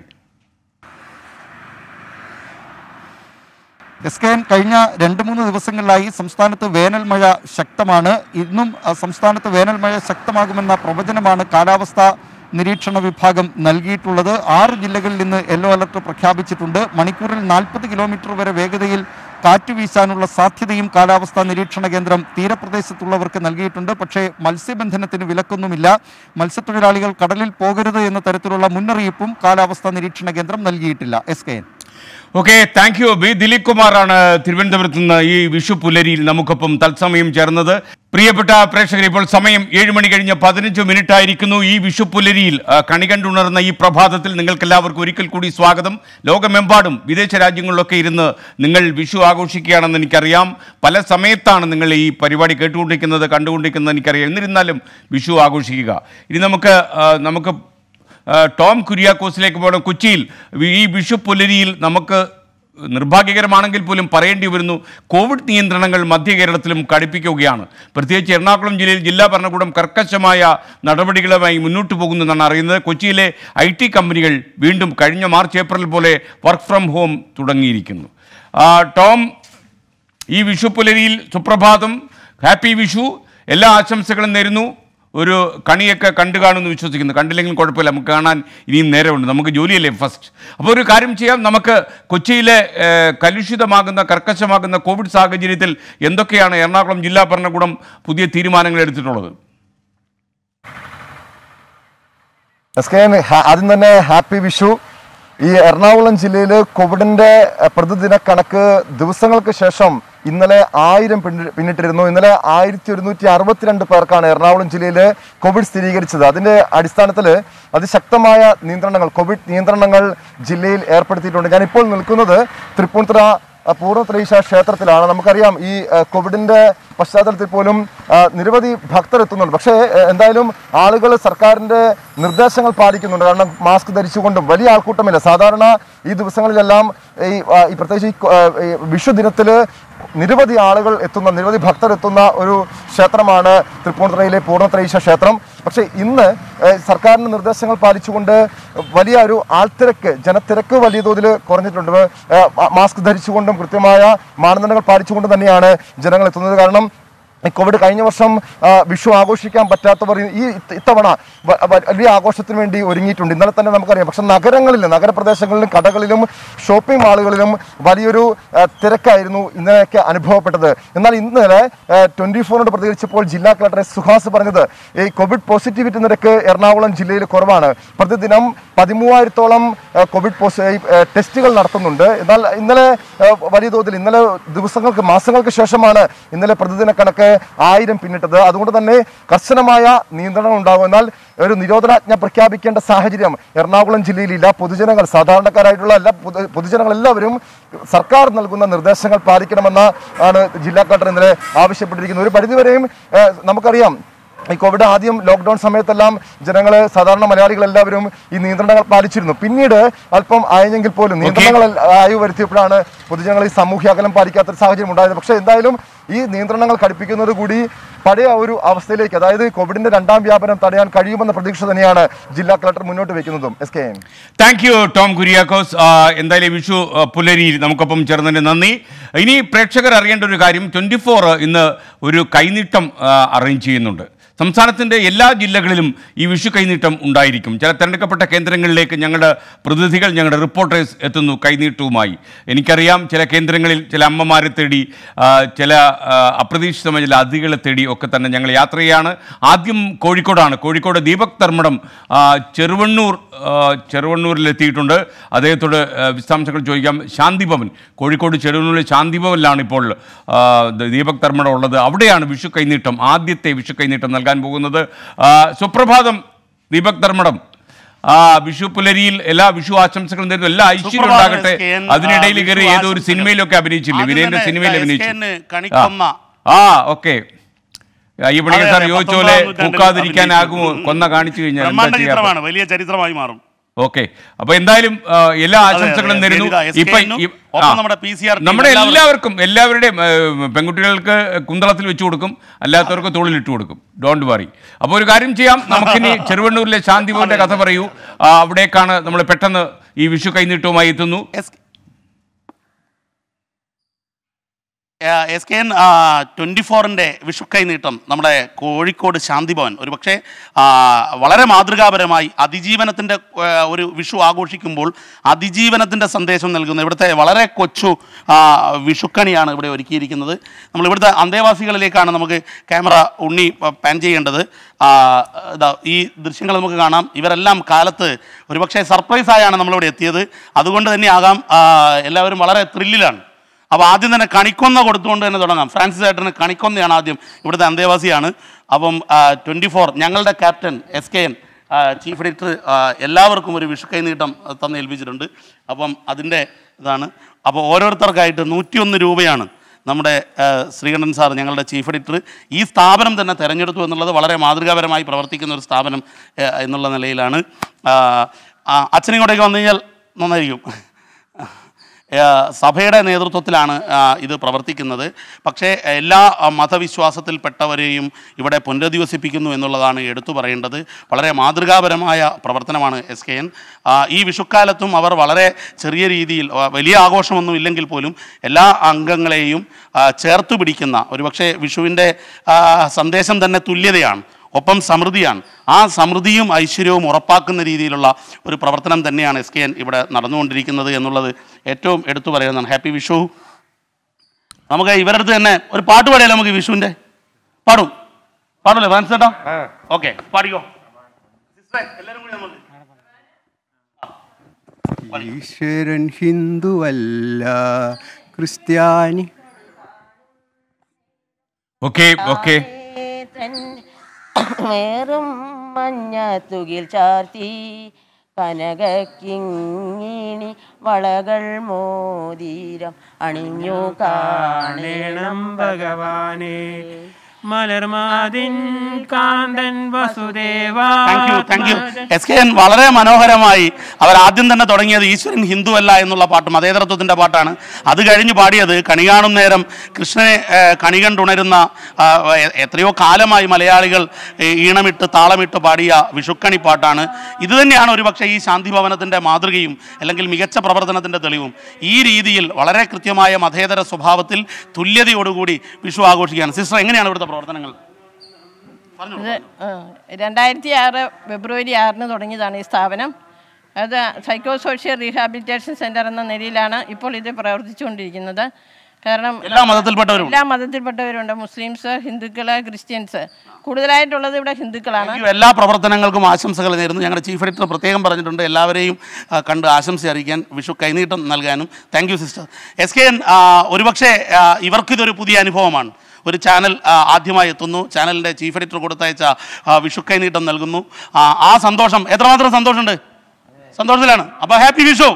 എസ് കെ എൻ കഴിഞ്ഞ രണ്ട് മൂന്ന് ദിവസങ്ങളിലായി സംസ്ഥാനത്ത് വേനൽ മഴ ശക്തമാണ് ഇന്നും ആ, സംസ്ഥാനത്ത് വേനൽ മഴ ശക്തമാകുമെന്ന പ്രവചനമാണ് കാലാവസ്ഥാ നിരീക്ഷണ വിഭാഗം നൽകിയിട്ടുള്ളത് ആറ് ജില്ലകളിൽ ഇന്ന് യെല്ലോ അലർട്ട് പ്രഖ്യാപിച്ചിട്ടുണ്ട് മണിക്കൂറിൽ നാൽപ്പത് കിലോമീറ്റർ വരെ വേഗതയിൽ കാറ്റ് വീശാനുള്ള സാധ്യതയും കാലാവസ്ഥാ നിരീക്ഷണ കേന്ദ്രം തീരപ്രദേശത്തുള്ളവർക്ക് നൽകിയിട്ടുണ്ട് പക്ഷേ മത്സ്യബന്ധനത്തിന് വിലക്കൊന്നുമില്ല മത്സ്യത്തൊഴിലാളികൾ കടലിൽ പോകരുത് എന്ന തരത്തിലുള്ള മുന്നറിയിപ്പും കാലാവസ്ഥാ നിരീക്ഷണ കേന്ദ്രം നൽകിയിട്ടില്ല S K N okay thank you B Dileep കുമാറാണ് തിരുവനന്തപുരത്ത് നിന്ന് ഈ വിഷു പുലരിയിൽ നമുക്കൊപ്പം തത്സമയം ചേർന്നത് പ്രിയപ്പെട്ട പ്രേക്ഷകർ ഇപ്പോൾ സമയം ഏഴ് മണി കഴിഞ്ഞ് പതിനഞ്ച് മിനിറ്റ് ആയിരിക്കുന്നു ഈ വിഷു പുലരിയിൽ ആ, കണി കണ്ടുണർന്ന ഈ പ്രഭാതത്തിൽ നിങ്ങൾക്കെല്ലാവർക്കും ഒരിക്കൽ കൂടി സ്വാഗതം ലോകമെമ്പാടും വിദേശ രാജ്യങ്ങളിലൊക്കെ ഇരുന്ന് നിങ്ങൾ വിഷു ആഘോഷിക്കുകയാണെന്ന് എനിക്കറിയാം പല സമയത്താണ് നിങ്ങൾ ഈ പരിപാടി കേട്ടുകൊണ്ടിരിക്കുന്നത് കണ്ടുകൊണ്ടിരിക്കുന്നത് എനിക്കറിയാം എന്നിരുന്നാലും വിഷു ആഘോഷിക്കുക ഇനി നമുക്ക് ആ, നമുക്ക് ആ, ടോം കുര്യാക്കോസിലേക്ക് പോകണം കൊച്ചിയിൽ ഈ വിഷു പുലരിയിൽ നമുക്ക് നിർഭാഗ്യകരമാണെങ്കിൽ പോലും പറയേണ്ടി വരുന്നു കോവിഡ് നിയന്ത്രണങ്ങൾ മധ്യ കേരളത്തിലും കടുപ്പിക്കുകയാണ് പ്രത്യേകിച്ച് എറണാകുളം ജില്ലയിൽ ജില്ലാ ഭരണകൂടം കർക്കശമായ നടപടികളുമായി മുന്നോട്ട് പോകുന്നതെന്നാണ് അറിയുന്നത് കൊച്ചിയിലെ ഐ ടി കമ്പനികൾ വീണ്ടും കഴിഞ്ഞ മാർച്ച് ഏപ്രിൽ പോലെ വർക്ക് ഫ്രം ഹോം തുടങ്ങിയിരിക്കുന്നു ആ, ടോം ഈ വിഷു പുലരിയിൽ സുപ്രഭാതം ഹാപ്പി വിഷു എല്ലാ ആശംസകളും നേരുന്നു ഒരു കണിയൊക്കെ കണ്ടു കാണുമെന്ന് വിശ്വസിക്കുന്നു കണ്ടില്ലെങ്കിലും കുഴപ്പമില്ല നമുക്ക് കാണാൻ ഇനിയും നേരമുണ്ട് നമുക്ക് ജോലിയല്ലേ ഫസ്റ്റ് അപ്പോൾ ഒരു കാര്യം ചെയ്യാം നമുക്ക് കൊച്ചിയിലെ ഏഹ്, കലുഷിതമാകുന്ന കർക്കശമാകുന്ന കോവിഡ് സാഹചര്യത്തിൽ എന്തൊക്കെയാണ് എറണാകുളം ജില്ലാ ഭരണകൂടം പുതിയ തീരുമാനങ്ങൾ എടുത്തിട്ടുള്ളത് എസ് കെ എൻ, ഹ- ആദ്യം തന്നെ ഹാപ്പി വിഷു ഈ എറണാകുളം ജില്ലയിൽ കോവിഡിന്റെ എഹ്, പ്രതിദിന കണക്ക് ദിവസങ്ങൾക്ക് ശേഷം ഇന്നലെ ആയിരം പിന്നി- പിന്നിട്ടിരുന്നു ഇന്നലെ ആയിരത്തി ഒരുന്നൂറ്റി അറുപത്തിരണ്ട് പേർക്കാണ് എറണാകുളം ജില്ലയിൽ കോവിഡ് സ്ഥിരീകരിച്ചത് അതിന്റെ അടിസ്ഥാനത്തിൽ അതിശക്തമായ നിയന്ത്രണങ്ങൾ കോവിഡ് നിയന്ത്രണങ്ങൾ ജില്ലയിൽ ഏർപ്പെടുത്തിയിട്ടുണ്ട് ഞാൻ ഇപ്പോൾ നിൽക്കുന്നത് തൃപ്പൂണിത്തുറ അഹ് പൂർണ്ണത്രയീശ ക്ഷേത്രത്തിലാണ് നമുക്കറിയാം ഈ അഹ് കോവിഡിന്റെ പശ്ചാത്തലത്തിൽ പോലും അഹ് നിരവധി ഭക്തർ എത്തുന്നുണ്ട് പക്ഷേ അഹ് എന്തായാലും ആളുകൾ സർക്കാരിന്റെ നിർദ്ദേശങ്ങൾ പാലിക്കുന്നുണ്ട് കാരണം മാസ്ക് ധരിച്ചുകൊണ്ടും വലിയ ആൾക്കൂട്ടമില്ല സാധാരണ ഈ ദിവസങ്ങളിലെല്ലാം ഈ അഹ് ഈ പ്രത്യേകിച്ച് ഈ കൊ- അഹ് ഈ വിഷു ദിനത്തിൽ നിരവധി ആളുകൾ എത്തുന്ന നിരവധി ഭക്തർ എത്തുന്ന ഒരു ക്ഷേത്രമാണ് തൃപ്പൂണിത്തുറയിലെ പൂർണ്ണത്രയീശ ക്ഷേത്രം പക്ഷേ ഇന്ന് ഏഹ്, സർക്കാരിന്റെ നിർദ്ദേശങ്ങൾ പാലിച്ചുകൊണ്ട് വലിയ ഒരു ആൾത്തിരക്ക് ജനത്തിരക്ക് വലിയ തോതിൽ കുറഞ്ഞിട്ടുണ്ട് ഏഹ്, മാ- മാസ്ക് ധരിച്ചുകൊണ്ടും കൃത്യമായ മാനദണ്ഡങ്ങൾ പാലിച്ചുകൊണ്ടും തന്നെയാണ് ജനങ്ങൾ എത്തുന്നത് കാരണം ഈ കോവിഡ് കഴിഞ്ഞ വർഷം ആ, വിഷു ആഘോഷിക്കാൻ പറ്റാത്തവർ ഈ ഇത്ത- ഇത്തവണ വ- വ- വലിയ ആഘോഷത്തിന് വേണ്ടി ഒരുങ്ങിയിട്ടുണ്ട് ഇന്നലെ തന്നെ നമുക്കറിയാം പക്ഷെ നഗരങ്ങളിൽ നഗരപ്രദേശങ്ങളിലും കടകളിലും ഷോപ്പിംഗ് മാളുകളിലും വലിയൊരു ആ, തിരക്കായിരുന്നു ഇന്നലെയൊക്കെ അനുഭവപ്പെട്ടത് എന്നാൽ ഇന്നലെ ട്വന്റി ഫോറിനോട് പ്രതികരിച്ചപ്പോൾ ജില്ലാ കളക്ടർ എസ് സുഹാസ് പറഞ്ഞത് ഈ കോവിഡ് പോസിറ്റിവിറ്റി നിരക്ക് എറണാകുളം ജില്ലയിൽ കുറവാണ് പ്രതിദിനം പതിമൂവായിരത്തോളം ആ, കോവിഡ് പോസി ഈ, ആ, ടെസ്റ്റുകൾ നടത്തുന്നുണ്ട് എന്നാൽ ഇന്നലെ ആ, വലിയ തോതിൽ ഇന്നലെ ദിവസങ്ങൾക്ക് മാസങ്ങൾക്ക് ശേഷമാണ് ഇന്നലെ പ്രതിദിന കണക്ക് ആയിരം പിന്നിട്ടത് അതുകൊണ്ട് തന്നെ കർശനമായ നിയന്ത്രണം ഉണ്ടാകും എന്നാൽ ഒരു നിരോധനാജ്ഞ പ്രഖ്യാപിക്കേണ്ട സാഹചര്യം എറണാകുളം ജില്ലയിലില്ല പൊതുജനങ്ങൾ സാധാരണക്കാരായിട്ടുള്ള എല്ലാ പൊതു- പൊതുജനങ്ങൾ എല്ലാവരും സർക്കാർ നൽകുന്ന നിർദ്ദേശങ്ങൾ പാലിക്കണമെന്ന ആണ് ജില്ലാ കളക്ടർ ഇന്നലെ ആവശ്യപ്പെട്ടിരിക്കുന്നത് ഒരു പരിധിവരെയും ഏഹ്, നമുക്കറിയാം ഈ കോവിഡ് ആദ്യം ലോക്ക്ഡൌൺ സമയത്തെല്ലാം ജനങ്ങൾ സാധാരണ മലയാളികൾ എല്ലാവരും ഈ നിയന്ത്രണങ്ങൾ പാലിച്ചിരുന്നു പിന്നീട് അല്പം അയഞ്ഞെങ്കിൽ പോലും നിയന്ത്രണങ്ങൾ ആയു വരുത്തിയപ്പോഴാണ് പൊതുജനങ്ങൾ ഈ സാമൂഹ്യ അകലം പാലിക്കാത്ത ഒരു സാഹചര്യം ഉണ്ടായത് പക്ഷേ എന്തായാലും ഈ നിയന്ത്രണങ്ങൾ കടുപ്പിക്കുന്നത് കൂടി പഴയ ഒരു അവസ്ഥയിലേക്ക് അതായത് കോവിഡിന്റെ രണ്ടാം വ്യാപനം തടയാൻ കഴിയുമെന്ന പ്രതീക്ഷ തന്നെയാണ് ജില്ലാ കളക്ടർ മുന്നോട്ട് വെക്കുന്നതും S K N thank you Tom Kuriakose ആ, എന്തായാലും വിഷു ആ, പുലരിയിൽ നമുക്കൊപ്പം ചേർന്നതിന് നന്ദി ഇനി പ്രേക്ഷകർ അറിയേണ്ട ഒരു കാര്യം ട്വൻറ്റി ഫോർ ഇന്ന് ഒരു കൈനീട്ടം അറേഞ്ച് ചെയ്യുന്നുണ്ട് സംസ്ഥാനത്തിൻ്റെ എല്ലാ ജില്ലകളിലും ഈ വിഷു കൈനീട്ടം ഉണ്ടായിരിക്കും ചില തിരഞ്ഞെടുക്കപ്പെട്ട കേന്ദ്രങ്ങളിലേക്ക് ഞങ്ങളുടെ പ്രതിനിധികൾ ഞങ്ങളുടെ റിപ്പോർട്ടേഴ്സ് എത്തുന്നു കൈനീട്ടവുമായി എനിക്കറിയാം ചില കേന്ദ്രങ്ങളിൽ ചില അമ്മമാരെ തേടി ആ, ചില ആ, അപ്രതീക്ഷിതമായ ചില അതിഥികളെ തേടി ഒക്കെ തന്നെ ഞങ്ങൾ യാത്ര ചെയ്യാണ് ആദ്യം കോഴിക്കോടാണ് കോഴിക്കോട് ദീപക് ധർമ്മടം ആ, ചെറുവണ്ണൂർ ആ, ചെറുവണ്ണൂരിലെത്തിയിട്ടുണ്ട് അദ്ദേഹത്തോട് ആ, വിശദാംശങ്ങൾ ചോദിക്കാം ശാന്തിഭവൻ കോഴിക്കോട് ചെറുവണ്ണൂരിലെ ശാന്തിഭവനിലാണ് ഇപ്പോൾ ആ, ദ- ദീപക് ധർമ്മടം ഉള്ളത് അവിടെയാണ് വിഷു കൈനീട്ടം ആദ്യത്തെ വിഷു കൈനീട്ടം നൽകാൻ പോകുന്നത് ആ, സുപ്രഭാതം ദീപക് ധർമ്മടം ആ വിഷു പുലരിയിൽ എല്ലാ വിഷു ആശംസകളും തരുന്നു എല്ലാ ഐശ്വര്യം സുപ്രഭാതം ഉണ്ടാകട്ടെ എസ് കെ എൻ. അതിനിടയിൽ ആ, കയറി വിഷു ഏതോ ഒരു ആശംസകൾ. സിനിമയിലൊക്കെ അഭിനയിച്ചില്ലേ ആദ്യം വിനയന്റെ തന്നെ സിനിമയിൽ എസ് കെ അഭിനയിച്ചു എൻ കണിക്കൊമ്മ. ആ ഓക്കെ അയ്യപ്പണി അതെ, സാർ അതെ, ചോദിച്ച പോലെ പത്തൊമ്പതാം നൂറ്റാണ്ടിൽ പൂക്കാതിരിക്കാനാകുമോ അഭിനയിച്ചു. കൊന്ന കാണിച്ചു കഴിഞ്ഞാൽ എന്താ ബ്രഹ്മാണ്ഡ ചെയ്യാ ചിത്രമാണ് വലിയ ചരിത്രമായി മാറും ഓക്കെ അപ്പൊ എന്തായാലും ആ, എല്ലാ അതെ, ആശംസകളും അതെ, നേരുന്നു ലളിത, എസ് ഇപ്പൊ കെ എന്നും ഈ- ഒപ്പം ആ. നമ്മുടെ PCR ടീം നമ്മുടെ എല്ലാവരും. എല്ലാവർക്കും എല്ലാവരുടെയും ഏ, പെൺകുട്ടികൾക്ക് കുന്തളത്തിൽ വെച്ച് കൊടുക്കും അല്ലാത്തവർക്ക് തോളിലിട്ട് കൊടുക്കും ഡോണ്ട് വറി അപ്പോൾ ഒരു കാര്യം ചെയ്യാം നമുക്കിനി ചെറുവണ്ണൂരിലെ ശാന്തിഭവന്റെ കഥ പറയൂ ആ, അവിടേക്കാണ് നമ്മൾ പെട്ടെന്ന് ഈ വിഷു കൈനീട്ടവുമായി എത്തുന്നു S S K N twenty ഫോറിൻ്റെ വിഷുക്കൈ നീട്ടം നമ്മുടെ കോഴിക്കോട് ശാന്തിഭവൻ ഒരു പക്ഷേ ആ, വളരെ മാതൃകാപരമായി അതിജീവനത്തിൻ്റെ ആ, ഒരു വിഷു ആഘോഷിക്കുമ്പോൾ അതിജീവനത്തിൻ്റെ സന്ദേശം നൽകുന്ന ഇവിടുത്തെ വളരെ കൊച്ചു ആ, വിഷുക്കണിയാണ് ഇവിടെ ഒരുക്കിയിരിക്കുന്നത് നമ്മൾ ഇവിടുത്തെ അന്തേവാസികളിലേക്കാണ് നമുക്ക് ക്യാമറ ഉണ്ണി ആ, പാൻ ചെയ്യേണ്ടത് ആ, ഇതാ ഈ ദൃശ്യങ്ങൾ നമുക്ക് കാണാം ഇവരെല്ലാം കാലത്ത് ഒരുപക്ഷെ സർപ്രൈസായാണ് നമ്മളിവിടെ എത്തിയത് അതുകൊണ്ട് തന്നെ ആകാം ആ, എല്ലാവരും വളരെ ത്രില്ലിലാണ് അപ്പോൾ ആദ്യം തന്നെ കണിക്കൊന്ന കൊടുത്തുകൊണ്ട് തന്നെ തുടങ്ങാം ഫ്രാൻസിസ് ഏട്ടന് കണിക്കൊന്നയാണ് ആദ്യം ഇവിടുത്തെ അന്തേവാസിയാണ് അപ്പം ട്വൻറ്റി ഫോർ ഞങ്ങളുടെ captain S K N chief editor എല്ലാവർക്കും ഒരു വിഷുക്കൈ നീട്ടം ആ, തന്ന് ഏൽപ്പിച്ചിട്ടുണ്ട് അപ്പം അതിൻ്റെ ഇതാണ് അപ്പോൾ ഓരോരുത്തർക്കായിട്ട് നൂറ്റിയൊന്ന് രൂപയാണ് നമ്മുടെ ആ, ശ്രീകണ്ഠൻ സാർ ഞങ്ങളുടെ ചീഫ് എഡിറ്റർ ഈ സ്ഥാപനം തന്നെ തിരഞ്ഞെടുത്തു എന്നുള്ളത് വളരെ മാതൃകാപരമായി പ്രവർത്തിക്കുന്ന ഒരു സ്ഥാപനം ആ, എന്നുള്ള നിലയിലാണ് ആ, ആ, അച്ഛനിങ്ങോട്ടേക്ക് വന്നു കഴിഞ്ഞാൽ നന്നായിരിക്കും ആ, സഭയുടെ നേതൃത്വത്തിലാണ് ആ, ഇത് പ്രവർത്തിക്കുന്നത് പക്ഷേ എല്ലാ ആ, മതവിശ്വാസത്തിൽപ്പെട്ടവരെയും ഇവിടെ പുനരധിവസിപ്പിക്കുന്നു എന്നുള്ളതാണ് എടുത്തു പറയേണ്ടത് വളരെ മാതൃകാപരമായ പ്രവർത്തനമാണ് എസ് കെ എൻ ഈ വിഷുക്കാലത്തും അവർ വളരെ ചെറിയ രീതിയിൽ ആ, വലിയ ആഘോഷമൊന്നും ഇല്ലെങ്കിൽ പോലും എല്ലാ അംഗങ്ങളെയും ആ, ചേർത്ത് പിടിക്കുന്ന ഒരുപക്ഷെ വിഷുവിൻ്റെ ആ, സന്ദേശം തന്നെ തുല്യതയാണ് ഒപ്പം സമൃദ്ധിയാണ് ആ സമൃദ്ധിയും ഐശ്വര്യവും ഉറപ്പാക്കുന്ന രീതിയിലുള്ള ഒരു പ്രവർത്തനം തന്നെയാണ് എസ് കെ എൻ ഇവിടെ നടന്നുകൊണ്ടിരിക്കുന്നത് എന്നുള്ളത് ഏറ്റവും എടുത്തു പറയുന്നതാണ് ഹാപ്പി വിഷു നമുക്ക് ഇവരുടെ അടുത്ത് തന്നെ ഒരു പാട്ട് പാടിയാലോ നമുക്ക് വിഷുവിൻ്റെ പാടും പാടൂല്ലേ ഫ്രാൻസ് ചേട്ടാ ഓക്കെ പാടിക്കോ സിസ്റ്ററെ, എല്ലാവരും കൂടി നമുക്ക് ഈശ്വരൻ ഹിന്ദുവല്ല ക്രിസ്ത്യാനി ഓക്കെ ഓക്കെ വേറും മഞ്ഞ തുകിൽ ചാർത്തി കനകക്കിങ്ങിണി വളകൾ മോതിരം അണിഞ്ഞു കാണണം ഭഗവാനെ മലർമാതിൻ കാന്തൻ വസുദേവ thank you thank you S K N വളരെ മനോഹരമായി അവർ ആദ്യം തന്നെ തുടങ്ങിയത് ഈശ്വരൻ ഹിന്ദു അല്ല എന്നുള്ള പാട്ട് മതേതരത്വത്തിൻ്റെ പാട്ടാണ് അത് കഴിഞ്ഞ് പാടിയത് കണി കാണും നേരം കൃഷ്ണനെ ഏഹ്, കണി കണ്ടുണരുന്ന ആ, എ- എത്രയോ കാലമായി മലയാളികൾ ഏഹ്, ഈണമിട്ട് താളമിട്ട് പാടിയ വിഷുക്കണി പാട്ടാണ് ഇത് തന്നെയാണ് ഒരുപക്ഷെ ഈ ശാന്തി ഭവനത്തിൻ്റെ മാതൃകയും അല്ലെങ്കിൽ മികച്ച പ്രവർത്തനത്തിൻ്റെ തെളിവും ഈ രീതിയിൽ വളരെ കൃത്യമായ മതേതര സ്വഭാവത്തിൽ തുല്യതയോടുകൂടി വിഷു ആഘോഷിക്കുകയാണ് സിസ്റ്റർ എങ്ങനെയാണ് ഇവിടുത്തെ പ്രവർത്തനങ്ങൾ ഇത് രണ്ടായിരത്തി ആറ് ഫെബ്രുവരി ആറിന് തുടങ്ങിയതാണ് ഈ സ്ഥാപനം അത് സൈക്കോ സോഷ്യൽ റീഹാബിലിറ്റേഷൻ സെൻ്റർ എന്ന നിലയിലാണ് ഇപ്പോൾ ഇത് പ്രവർത്തിച്ചുകൊണ്ടിരിക്കുന്നത് കാരണം എല്ലാ മതത്തിൽപ്പെട്ടവരും എല്ലാ മതത്തിൽപ്പെട്ടവരുണ്ട് മുസ്ലിംസ് ഹിന്ദുക്കൾ ക്രിസ്ത്യൻസ് കൂടുതലായിട്ടുള്ളത് ഇവിടെ ഹിന്ദുക്കളാണ് ഈ എല്ലാ പ്രവർത്തനങ്ങൾക്കും ആശംസകൾ നേരുന്നു ഞങ്ങളുടെ ചീഫ് എഡിറ്റർ പ്രത്യേകം പറഞ്ഞിട്ടുണ്ട് എല്ലാവരെയും ആ, കണ്ട് ആശംസ അറിയിക്കാൻ വിഷു കൈനീട്ടം നൽകാനും thank you sister S K N ഒരുപക്ഷെ ആ, ഇവർക്കിതൊരു പുതിയ അനുഭവമാണ് ഒരു ചാനൽ ആ, ആദ്യമായി എത്തുന്നു ചാനലിൻ്റെ ചീഫ് എഡിറ്റർ കൊടുത്തയച്ച ആ, വിഷു കൈനീട്ടം നൽകുന്നു ആ, ആ സന്തോഷം എത്രമാത്രം സന്തോഷമുണ്ട് സന്തോഷത്തിലാണ് അപ്പോൾ happy Vishu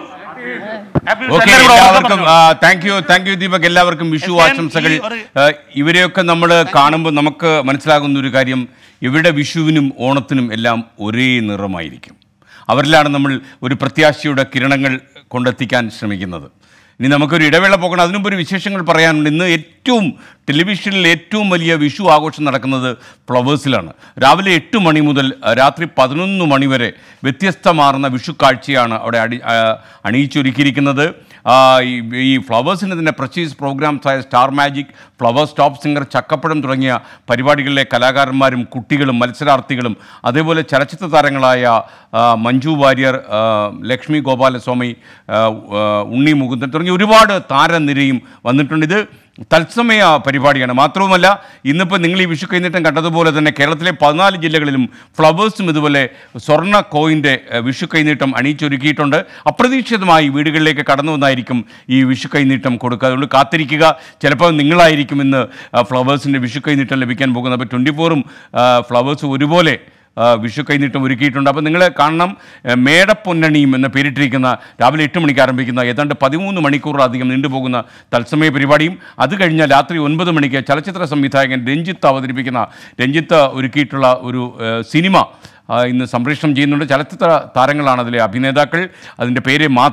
happy Vishu okay എല്ലാവരും കൂടെ ഉറക്കെ എല്ലാവർക്കും പറഞ്ഞോ. Thank you thank you Deepak എല്ലാവർക്കും വിഷു എസ് കെ എൻ ആശംസകൾ ഈ ഒരു- ആ, ഇവരെയൊക്കെ നമ്മൾ കാണുമ്പോൾ നമുക്ക് മനസ്സിലാകുന്ന ഒരു കാര്യം ഇവരുടെ വിഷുവിനും ഓണത്തിനും എല്ലാം ഒരേ നിറമായിരിക്കും അവരിലാണ് നമ്മൾ ഒരു പ്രത്യാശയുടെ കിരണങ്ങൾ കൊണ്ടെത്തിക്കാൻ ശ്രമിക്കുന്നത് ഇനി നമുക്കൊരു ഇടവേള പോകണം അതിനുമുമ്പ് ഒരു വിശേഷങ്ങൾ പറയാനുണ്ട് ഇന്ന് ഏറ്റവും ടെലിവിഷനിൽ ഏറ്റവും വലിയ വിഷു ആഘോഷം നടക്കുന്നത് ഫ്ലവേഴ്സിലാണ് രാവിലെ എട്ട് മണി മുതൽ ആ, രാത്രി പതിനൊന്ന് മണി വരെ വ്യത്യസ്തമാർന്ന വിഷു കാഴ്ചയാണ് അവിടെ അടി ആ, അണിയിച്ചൊരുക്കിയിരിക്കുന്നത് ആ, ഈ ഈ ഫ്ലവേഴ്സിൻ്റെ തന്നെ പ്രസ്റ്റീജ് പ്രോഗ്രാംസായ star magic Flowers top singer Chakkappazham തുടങ്ങിയ പരിപാടികളിലെ കലാകാരന്മാരും കുട്ടികളും മത്സരാർത്ഥികളും അതേപോലെ ചലച്ചിത്ര താരങ്ങളായ ആ, മഞ്ജു വാര്യർ ആ, ലക്ഷ്മി ഗോപാലസ്വാമി ആ, ആ, ഉണ്ണി മുകുന്ദൻ തുടങ്ങിയ ഒരുപാട് താരനിരയും വന്നിട്ടുണ്ട് ഇത് തത്സമയ പരിപാടിയാണ് മാത്രവുമല്ല ഇന്നിപ്പോൾ നിങ്ങൾ ഈ വിഷു കൈനീട്ടം കണ്ടതുപോലെ തന്നെ കേരളത്തിലെ പതിനാല് ജില്ലകളിലും ഫ്ലവേഴ്സും ഇതുപോലെ സ്വർണ്ണ കോയിൻ്റെ ഏഹ്, വിഷു കൈനീട്ടം അണിയിച്ചൊരുക്കിയിട്ടുണ്ട് അപ്രതീക്ഷിതമായി വീടുകളിലേക്ക് കടന്നു വന്നായിരിക്കും ഈ വിഷു കൈനീട്ടം കൊടുക്കുക അതുകൊണ്ട് കാത്തിരിക്കുക ചിലപ്പോൾ നിങ്ങളായിരിക്കും ഇന്ന് ആ, ഫ്ലവേഴ്സിൻ്റെ വിഷു കൈനീട്ടം ലഭിക്കാൻ പോകുന്നത് അപ്പോൾ ട്വൻറ്റി ഫോറും ഫ്ലവേഴ്സും ഒരുപോലെ ആ, വിഷു കൈനീട്ടം ഒരുക്കിയിട്ടുണ്ട് അപ്പോൾ നിങ്ങൾ കാണണം ഏ, മേടപ്പൊന്നണിയും എന്ന് പേരിട്ടിരിക്കുന്ന രാവിലെ എട്ട് മണിക്ക് ആരംഭിക്കുന്ന ഏതാണ്ട് പതിമൂന്ന് മണിക്കൂറിലധികം നീണ്ടുപോകുന്ന തത്സമയ പരിപാടിയും അത് കഴിഞ്ഞാൽ രാത്രി ഒൻപത് മണിക്ക് ചലച്ചിത്ര സംവിധായകൻ രഞ്ജിത്ത് അവതരിപ്പിക്കുന്ന രഞ്ജിത്ത് ഒരുക്കിയിട്ടുള്ള ഒരു ഏ, സിനിമ ആ, ഇന്ന് സംപ്രേഷണം ചെയ്യുന്നുണ്ട് ചലച്ചിത്ര താരങ്ങളാണ് അതിലെ അഭിനേതാക്കൾ അതിൻ്റെ പേര് മാധവി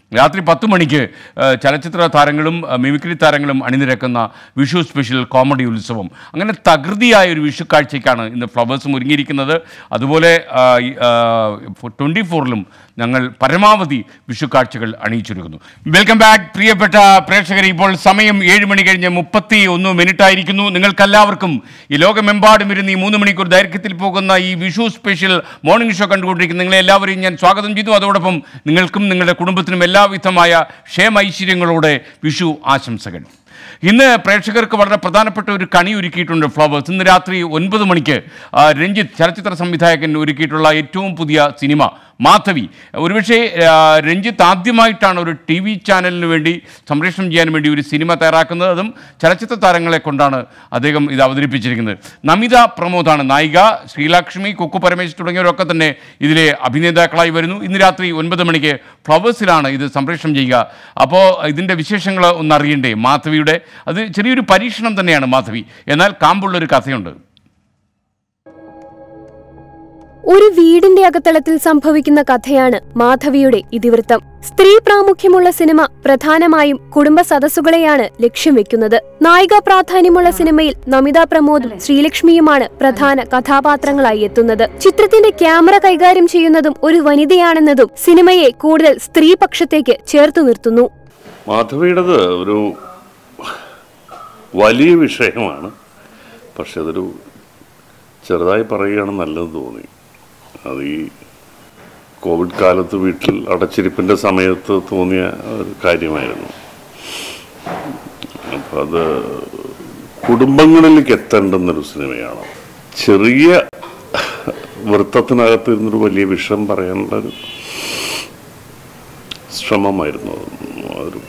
രാത്രി പത്ത് മണിക്ക് ആ, ചലച്ചിത്ര താരങ്ങളും ആ, മിമിക്രി താരങ്ങളും അണിനിരക്കുന്ന വിഷു സ്പെഷ്യൽ കോമഡി ഉത്സവം അങ്ങനെ തകൃതിയായ ഒരു വിഷു കാഴ്ചയ്ക്കാണ് ഇന്ന് ഫ്ലവേഴ്സും ഒരുങ്ങിയിരിക്കുന്നത് അതുപോലെ ട്വൻറ്റി ഫോറിലും ഞങ്ങൾ പരമാവധി വിഷു കാഴ്ചകൾ അണിയിച്ചൊരുക്കുന്നു വെൽക്കം ബാക്ക് പ്രിയപ്പെട്ട പ്രേക്ഷകർ ഇപ്പോൾ സമയം ഏഴ് മണി കഴിഞ്ഞ് മുപ്പത്തി ഒന്ന് മിനിറ്റ് ആയിരിക്കുന്നു നിങ്ങൾക്കെല്ലാവർക്കും ഈ ലോകമെമ്പാടും ഇരുന്ന് ഈ മൂന്ന് മണിക്കൂർ ദൈർഘ്യത്തിൽ പോകുന്ന ഈ വിഷു സ്പെഷ്യൽ മോർണിംഗ് ഷോ കണ്ടുകൊണ്ടിരിക്കുന്ന നിങ്ങളെ എല്ലാവരെയും ഞാൻ സ്വാഗതം ചെയ്തു അതോടൊപ്പം നിങ്ങൾക്കും നിങ്ങളുടെ കുടുംബത്തിനും എല്ലാവിധമായ ക്ഷേമ ഐശ്വര്യങ്ങളോടെ വിഷു ആശംസകൾ ഇന്ന് പ്രേക്ഷകർക്ക് വളരെ പ്രധാനപ്പെട്ട ഒരു കണി ഒരുക്കിയിട്ടുണ്ട് ഫ്ലവേഴ്സ് ഇന്ന് രാത്രി ഒൻപത് മണിക്ക് ആ, രഞ്ജിത്ത് ചലച്ചിത്ര സംവിധായകൻ ഒരുക്കിയിട്ടുള്ള ഏറ്റവും പുതിയ സിനിമ മാധവി ഒരുപക്ഷെ ആ, രഞ്ജിത്ത് ആദ്യമായിട്ടാണ് ഒരു ടി വി ചാനലിന് വേണ്ടി സംപ്രേഷണം ചെയ്യാൻ വേണ്ടി ഒരു സിനിമ തയ്യാറാക്കുന്നത് അതും ചലച്ചിത്ര താരങ്ങളെ കൊണ്ടാണ് അദ്ദേഹം ഇത് അവതരിപ്പിച്ചിരിക്കുന്നത് നമിത പ്രമോദാണ് നായിക ശ്രീലക്ഷ്മി കുക്കു പരമേശ് തുടങ്ങിയവരൊക്കെ തന്നെ ഇതിലെ അഭിനേതാക്കളായി വരുന്നു ഇന്ന് രാത്രി ഒൻപത് മണിക്ക് ഫ്ലവേഴ്സിലാണ് ഇത് സംപ്രേഷണം ചെയ്യുക അപ്പോൾ ഇതിൻ്റെ വിശേഷങ്ങൾ ഒന്ന് അറിയണ്ടേ മാധവിയുടെ അത് ചെറിയൊരു പരീക്ഷണം തന്നെയാണ് മാധവി എന്നാൽ കാമ്പുള്ളൊരു കഥയുണ്ട് ഒരു വീടിന്റെ അകത്തളത്തിൽ സംഭവിക്കുന്ന കഥയാണ് മാധവിയുടെ ഇതിവൃത്തം സ്ത്രീ പ്രാമുഖ്യമുള്ള സിനിമ പ്രധാനമായും കുടുംബ സദസ്സുകളെയാണ് ലക്ഷ്യം വെക്കുന്നത് നായികാ പ്രാധാന്യമുള്ള സിനിമയിൽ നമിത പ്രമോദും ശ്രീലക്ഷ്മിയുമാണ് പ്രധാന കഥാപാത്രങ്ങളായി എത്തുന്നത് ചിത്രത്തിന്റെ ക്യാമറ കൈകാര്യം ചെയ്യുന്നതും ഒരു വനിതയാണെന്നതും സിനിമയെ കൂടുതൽ സ്ത്രീപക്ഷത്തേക്ക് ചേർത്തു നിർത്തുന്നു മാധവിയുടേത് ഒരു വലിയ വിഷയമാണ് പക്ഷെ അതൊരു ചെറുതായി പറയുകയാണ് നല്ലത് തോന്നി അത് ഈ കോവിഡ് കാലത്ത് വീട്ടിൽ അടച്ചിരിപ്പിൻ്റെ സമയത്ത് തോന്നിയ ഒരു കാര്യമായിരുന്നു അപ്പം അത് കുടുംബങ്ങളിലേക്ക് എത്തേണ്ടുന്നൊരു സിനിമയാണ് ചെറിയ വൃത്തത്തിനകത്ത് ഇരുന്നൊരു വലിയ വിഷയം പറയാനുള്ളൊരു ശ്രമമായിരുന്നു അത്. ഒരു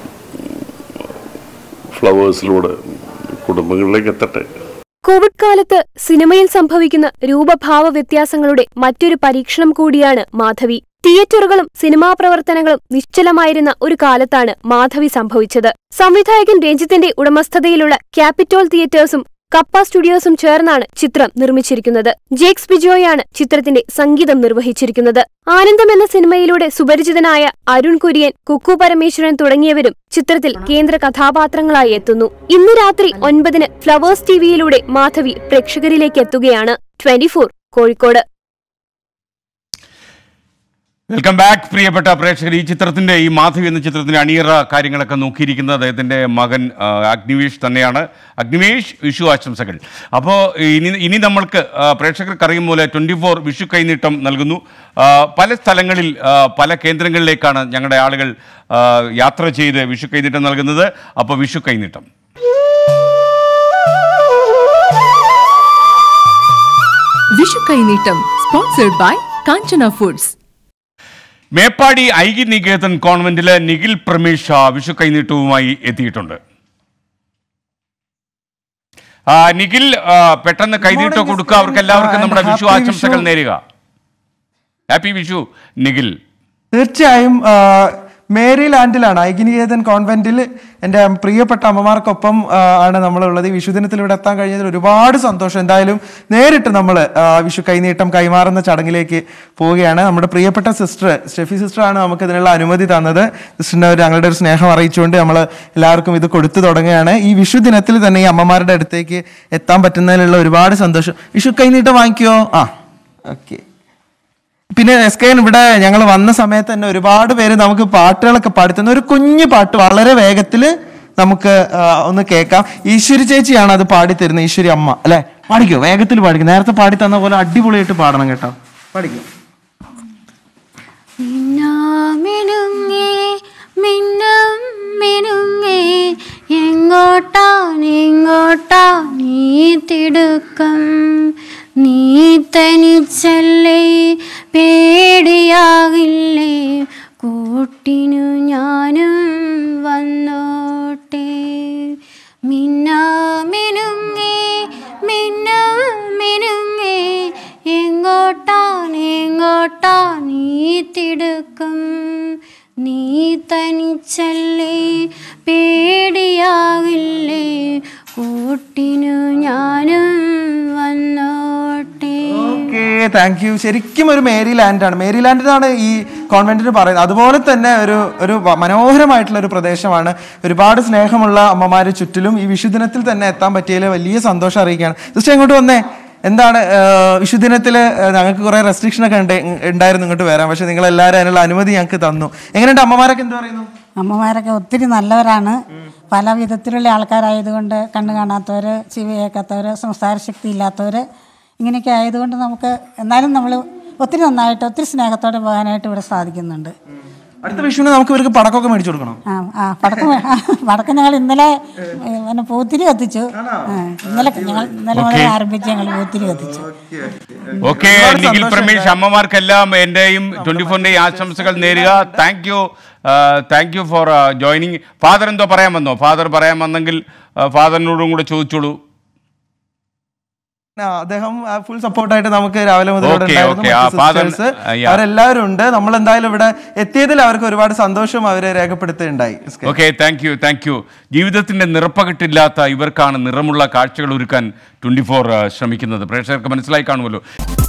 ഫ്ലവേഴ്സിലൂടെ കുടുംബങ്ങളിലേക്ക് എത്തട്ടെ കോവിഡ് കാലത്ത് സിനിമയിൽ സംഭവിക്കുന്ന രൂപഭാവ വ്യത്യാസങ്ങളുടെ മറ്റൊരു പരീക്ഷണം കൂടിയാണ് മാധവി തിയേറ്ററുകളും സിനിമാ പ്രവർത്തനങ്ങളും നിശ്ചലമായിരുന്ന ഒരു കാലത്താണ് മാധവി സംഭവിച്ചത് സംവിധായകൻ രഞ്ജിത്തിന്റെ ഉടമസ്ഥതയിലുള്ള ക്യാപിറ്റോൾ തിയേറ്റേഴ്സും കപ്പ സ്റ്റുഡിയോസും ചേർന്നാണ് ചിത്രം നിർമ്മിച്ചിരിക്കുന്നത് ജേക്സ് ബിജോയാണ് ചിത്രത്തിന്റെ സംഗീതം നിർവഹിച്ചിരിക്കുന്നത് ആനന്ദം എന്ന സിനിമയിലൂടെ സുപരിചിതനായ അരുൺ കുര്യൻ കുക്കു പരമേശ്വരൻ തുടങ്ങിയവരും ചിത്രത്തിൽ കേന്ദ്ര കഥാപാത്രങ്ങളായി എത്തുന്നു ഇന്ന് രാത്രി ഒൻപതിന് ഫ്ലവേഴ്സ് ടിവിയിലൂടെ മാധവി പ്രേക്ഷകരിലേക്ക് എത്തുകയാണ് ട്വന്റി കോഴിക്കോട് വെൽക്കം ബാക്ക് പ്രിയപ്പെട്ട പ്രേക്ഷകർ ഈ ചിത്രത്തിന്റെ ഈ മാധവി എന്ന ചിത്രത്തിന്റെ അണിയറ കാര്യങ്ങളൊക്കെ നോക്കിയിരിക്കുന്നത് അദ്ദേഹത്തിന്റെ മകൻ ആ, അഗ്നിവേഷ് തന്നെയാണ് അഗ്നിവേഷ് വിഷു ആശംസകൾ അപ്പോൾ ഇനി ഇനി നമ്മൾക്ക് ആ, പ്രേക്ഷകർക്ക് അറിയും പോലെ ട്വൻറ്റി ഫോർ വിഷു കൈനീട്ടം നൽകുന്നു ആ, പല സ്ഥലങ്ങളിൽ ആ, പല കേന്ദ്രങ്ങളിലേക്കാണ് ഞങ്ങളുടെ ആളുകൾ ആ, യാത്ര ചെയ്ത് വിഷു കൈനീട്ടം നൽകുന്നത് അപ്പോൾ വിഷു കൈനീട്ടം വിഷു കൈനീട്ടം sponsored by Kanchana foods Meppadi Aikya Niketan കോൺവെന്റിലെ Nikhil Pramesh ആ, വിഷു കൈനീട്ടവുമായി എത്തിയിട്ടുണ്ട് ആ, നിഖിൽ ആ, പെട്ടെന്ന് കൈനീട്ടോ കൊടുക്കുക അവർക്ക് എല്ലാവർക്കും നമ്മുടെ and വിഷു happy ആശംസകൾ വിഷു. നേരുക ഹാപ്പി വിഷു നിഖിൽ തീർച്ചയായും ആ, മേരി ലാൻഡിലാണ് ഐകിനികേതൻ കോൺവെന്റിൽ എൻ്റെ പ്രിയപ്പെട്ട അമ്മമാർക്കൊപ്പം ആ, ആണ് നമ്മളുള്ളത് ഈ വിഷുദിനത്തിൽ ഇവിടെ എത്താൻ കഴിഞ്ഞതിൽ ഒരുപാട് സന്തോഷം എന്തായാലും നേരിട്ട് നമ്മൾ വിഷു കൈനീട്ടം കൈമാറുന്ന ചടങ്ങിലേക്ക് പോവുകയാണ് നമ്മുടെ പ്രിയപ്പെട്ട സിസ്റ്റർ സ്റ്റെഫി സിസ്റ്റർ ആണ് നമുക്ക് ഇതിനുള്ള അനുമതി തന്നത് സിസ്റ്ററിന് ഒരു ഞങ്ങളുടെ ഒരു സ്നേഹം അറിയിച്ചുകൊണ്ട് നമ്മൾ എല്ലാവർക്കും ഇത് കൊടുത്തു തുടങ്ങുകയാണ് ഈ വിഷു ദിനത്തിൽ തന്നെ ഈ അമ്മമാരുടെ അടുത്തേക്ക് എത്താൻ പറ്റുന്നതിലുള്ള ഒരുപാട് സന്തോഷം വിഷു കൈനീട്ടം വാങ്ങിക്കുമോ ആ ഓക്കെ പിന്നെ എസ് കെ ഇവിടെ ഞങ്ങൾ വന്ന സമയത്ത് തന്നെ ഒരുപാട് പേര് നമുക്ക് പാട്ടുകളൊക്കെ പാടിത്തന്ന ഒരു കുഞ്ഞു പാട്ട് വളരെ വേഗത്തിൽ നമുക്ക് ആ, ഒന്ന് കേൾക്കാം ഈശ്വരി ചേച്ചിയാണ് അത് പാടിത്തരുന്നത് ഈശ്വരി അമ്മ അല്ലെ പാടിക്കോ വേഗത്തിൽ പാടിക്കും നേരത്തെ പാടി തന്ന പോലെ അടിപൊളിയായിട്ട് പാടണം കേട്ടോ പാടിക്കോ മിനുങ്ങേ മിന്നും മിനുങ്ങേ എങ്ങോട്ടാ എങ്ങോട്ടാ നീ തിടുക്കം നീ തനിച്ചല്ലേ പേടിയാകില്ലേ കൂട്ടിനു ഞാനും വന്നോട്ടെ മിന്നാ മിനുങ്ങേ മിന്നും മിനുങ്ങേ എങ്ങോട്ടാണ് എങ്ങോട്ടാ നീ തിടുക്കം നീ തനിച്ചല്ലേ പേടിയാകില്ലേ കൂട്ടിനു ഞാനും വന്നോട്ടെ ഓക്കെ താങ്ക് യു ശരിക്കും ഒരു മേരി ലാൻഡാണ് മേരി ലാൻഡിനാണ് ഈ കോൺവെന്റിന് പറയുന്നത് അതുപോലെ തന്നെ ഒരു ഒരു വ- മനോഹരമായിട്ടുള്ള ഒരു പ്രദേശമാണ് ഒരുപാട് സ്നേഹമുള്ള അമ്മമാര് ചുറ്റിലും ഈ വിഷുദിനത്തിൽ തന്നെ എത്താൻ പറ്റിയതിൽ വലിയ സന്തോഷം അറിയിക്കുകയാണ് സിസ്റ്റർ ഇങ്ങോട്ട് വന്നേ എന്താണ് ഏഹ്, വിഷുദിനത്തിൽ ഏഹ്, ഞങ്ങൾക്ക് കുറെ റെസ്ട്രിക്ഷൻ ഒക്കെ ഉണ്ട് ഉണ്ടായിരുന്നു ഇങ്ങോട്ട് വരാൻ പക്ഷെ നിങ്ങൾ എല്ലാവരും അതിനുള്ള അനുമതി ഞങ്ങൾക്ക് തന്നു എങ്ങനെയുണ്ട് അമ്മമാരൊക്കെ എന്ത് പറയുന്നു അമ്മമാരൊക്കെ ഒത്തിരി നല്ലവരാണ് പല വിധത്തിലുള്ള ആൾക്കാരായതുകൊണ്ട് കണ്ണു കാണാത്തവർ ചെവി കേൾക്കാത്തവർ സംസാര ശക്തി ഇല്ലാത്തവർ ഇങ്ങനെയൊക്കെ ആയതുകൊണ്ട് നമുക്ക് എന്നാലും നമ്മൾ ഒത്തിരി നന്നായിട്ട് ഒത്തിരി സ്നേഹത്തോടെ പോകാനായിട്ട് ഇവിടെ സാധിക്കുന്നുണ്ട് അടുത്ത വിഷുവിന് നമുക്ക് ഇവർക്ക് പടക്കമൊക്കെ മേടിച്ചു കൊടുക്കണം ആ ആ പടക്കം വേ- ആ, പടക്കം ഞങ്ങൾ ഇന്നലെ ഏ, പിന്നെ പൂത്തിരി കത്തിച്ചു ആ, ഇന്നലെ ഞങ്ങൾ ഇന്നലെ മുതൽ Okay. ആരംഭിച്ച് ഞങ്ങൾ പൂത്തിരി കത്തിച്ചു ഓക്കെ ഒരുപാട് നിഖിൽ സന്തോഷം പ്രമേഷ് അമ്മമാർക്കെല്ലാം എന്റെയും ട്വന്റി ഫോറിന്റെയും ആശംസകൾ നേരുക thank you thank you for joining father എന്തോ പറയാൻ വന്നോ ഫാദർ പറയാൻ വന്നെങ്കിൽ ഫാദറിനോടും കൂടെ ചോദിച്ചോളൂ ആ, അദ്ദേഹം ഫുൾ സപ്പോർട്ടായിട്ട് നമുക്ക് രാവിലെ മുതൽ ഇവിടെ Okay, ഉണ്ടായിരുന്നു. okay. ആ, മറ്റ് father- sisters. ആ, yeah. അവരെല്ലാവരും ഉണ്ട് നമ്മൾ എന്തായാലും ഇവിടെ എത്തിയതിൽ അവർക്ക് ഒരുപാട് സന്തോഷം അവരെ രേഖപ്പെടുത്തുകയുണ്ടായി okay thank you thank you ജീവിതത്തിന്റെ നിറപ്പകിട്ടില്ലാത്ത ഇവർക്കാണ് നിറമുള്ള കാഴ്ചകൾ ഒരുക്കാൻ ട്വന്റി ഫോർ ശ്രമിക്കുന്നത് പ്രേക്ഷകർക്ക് മനസ്സിലായി കാണുമല്ലോ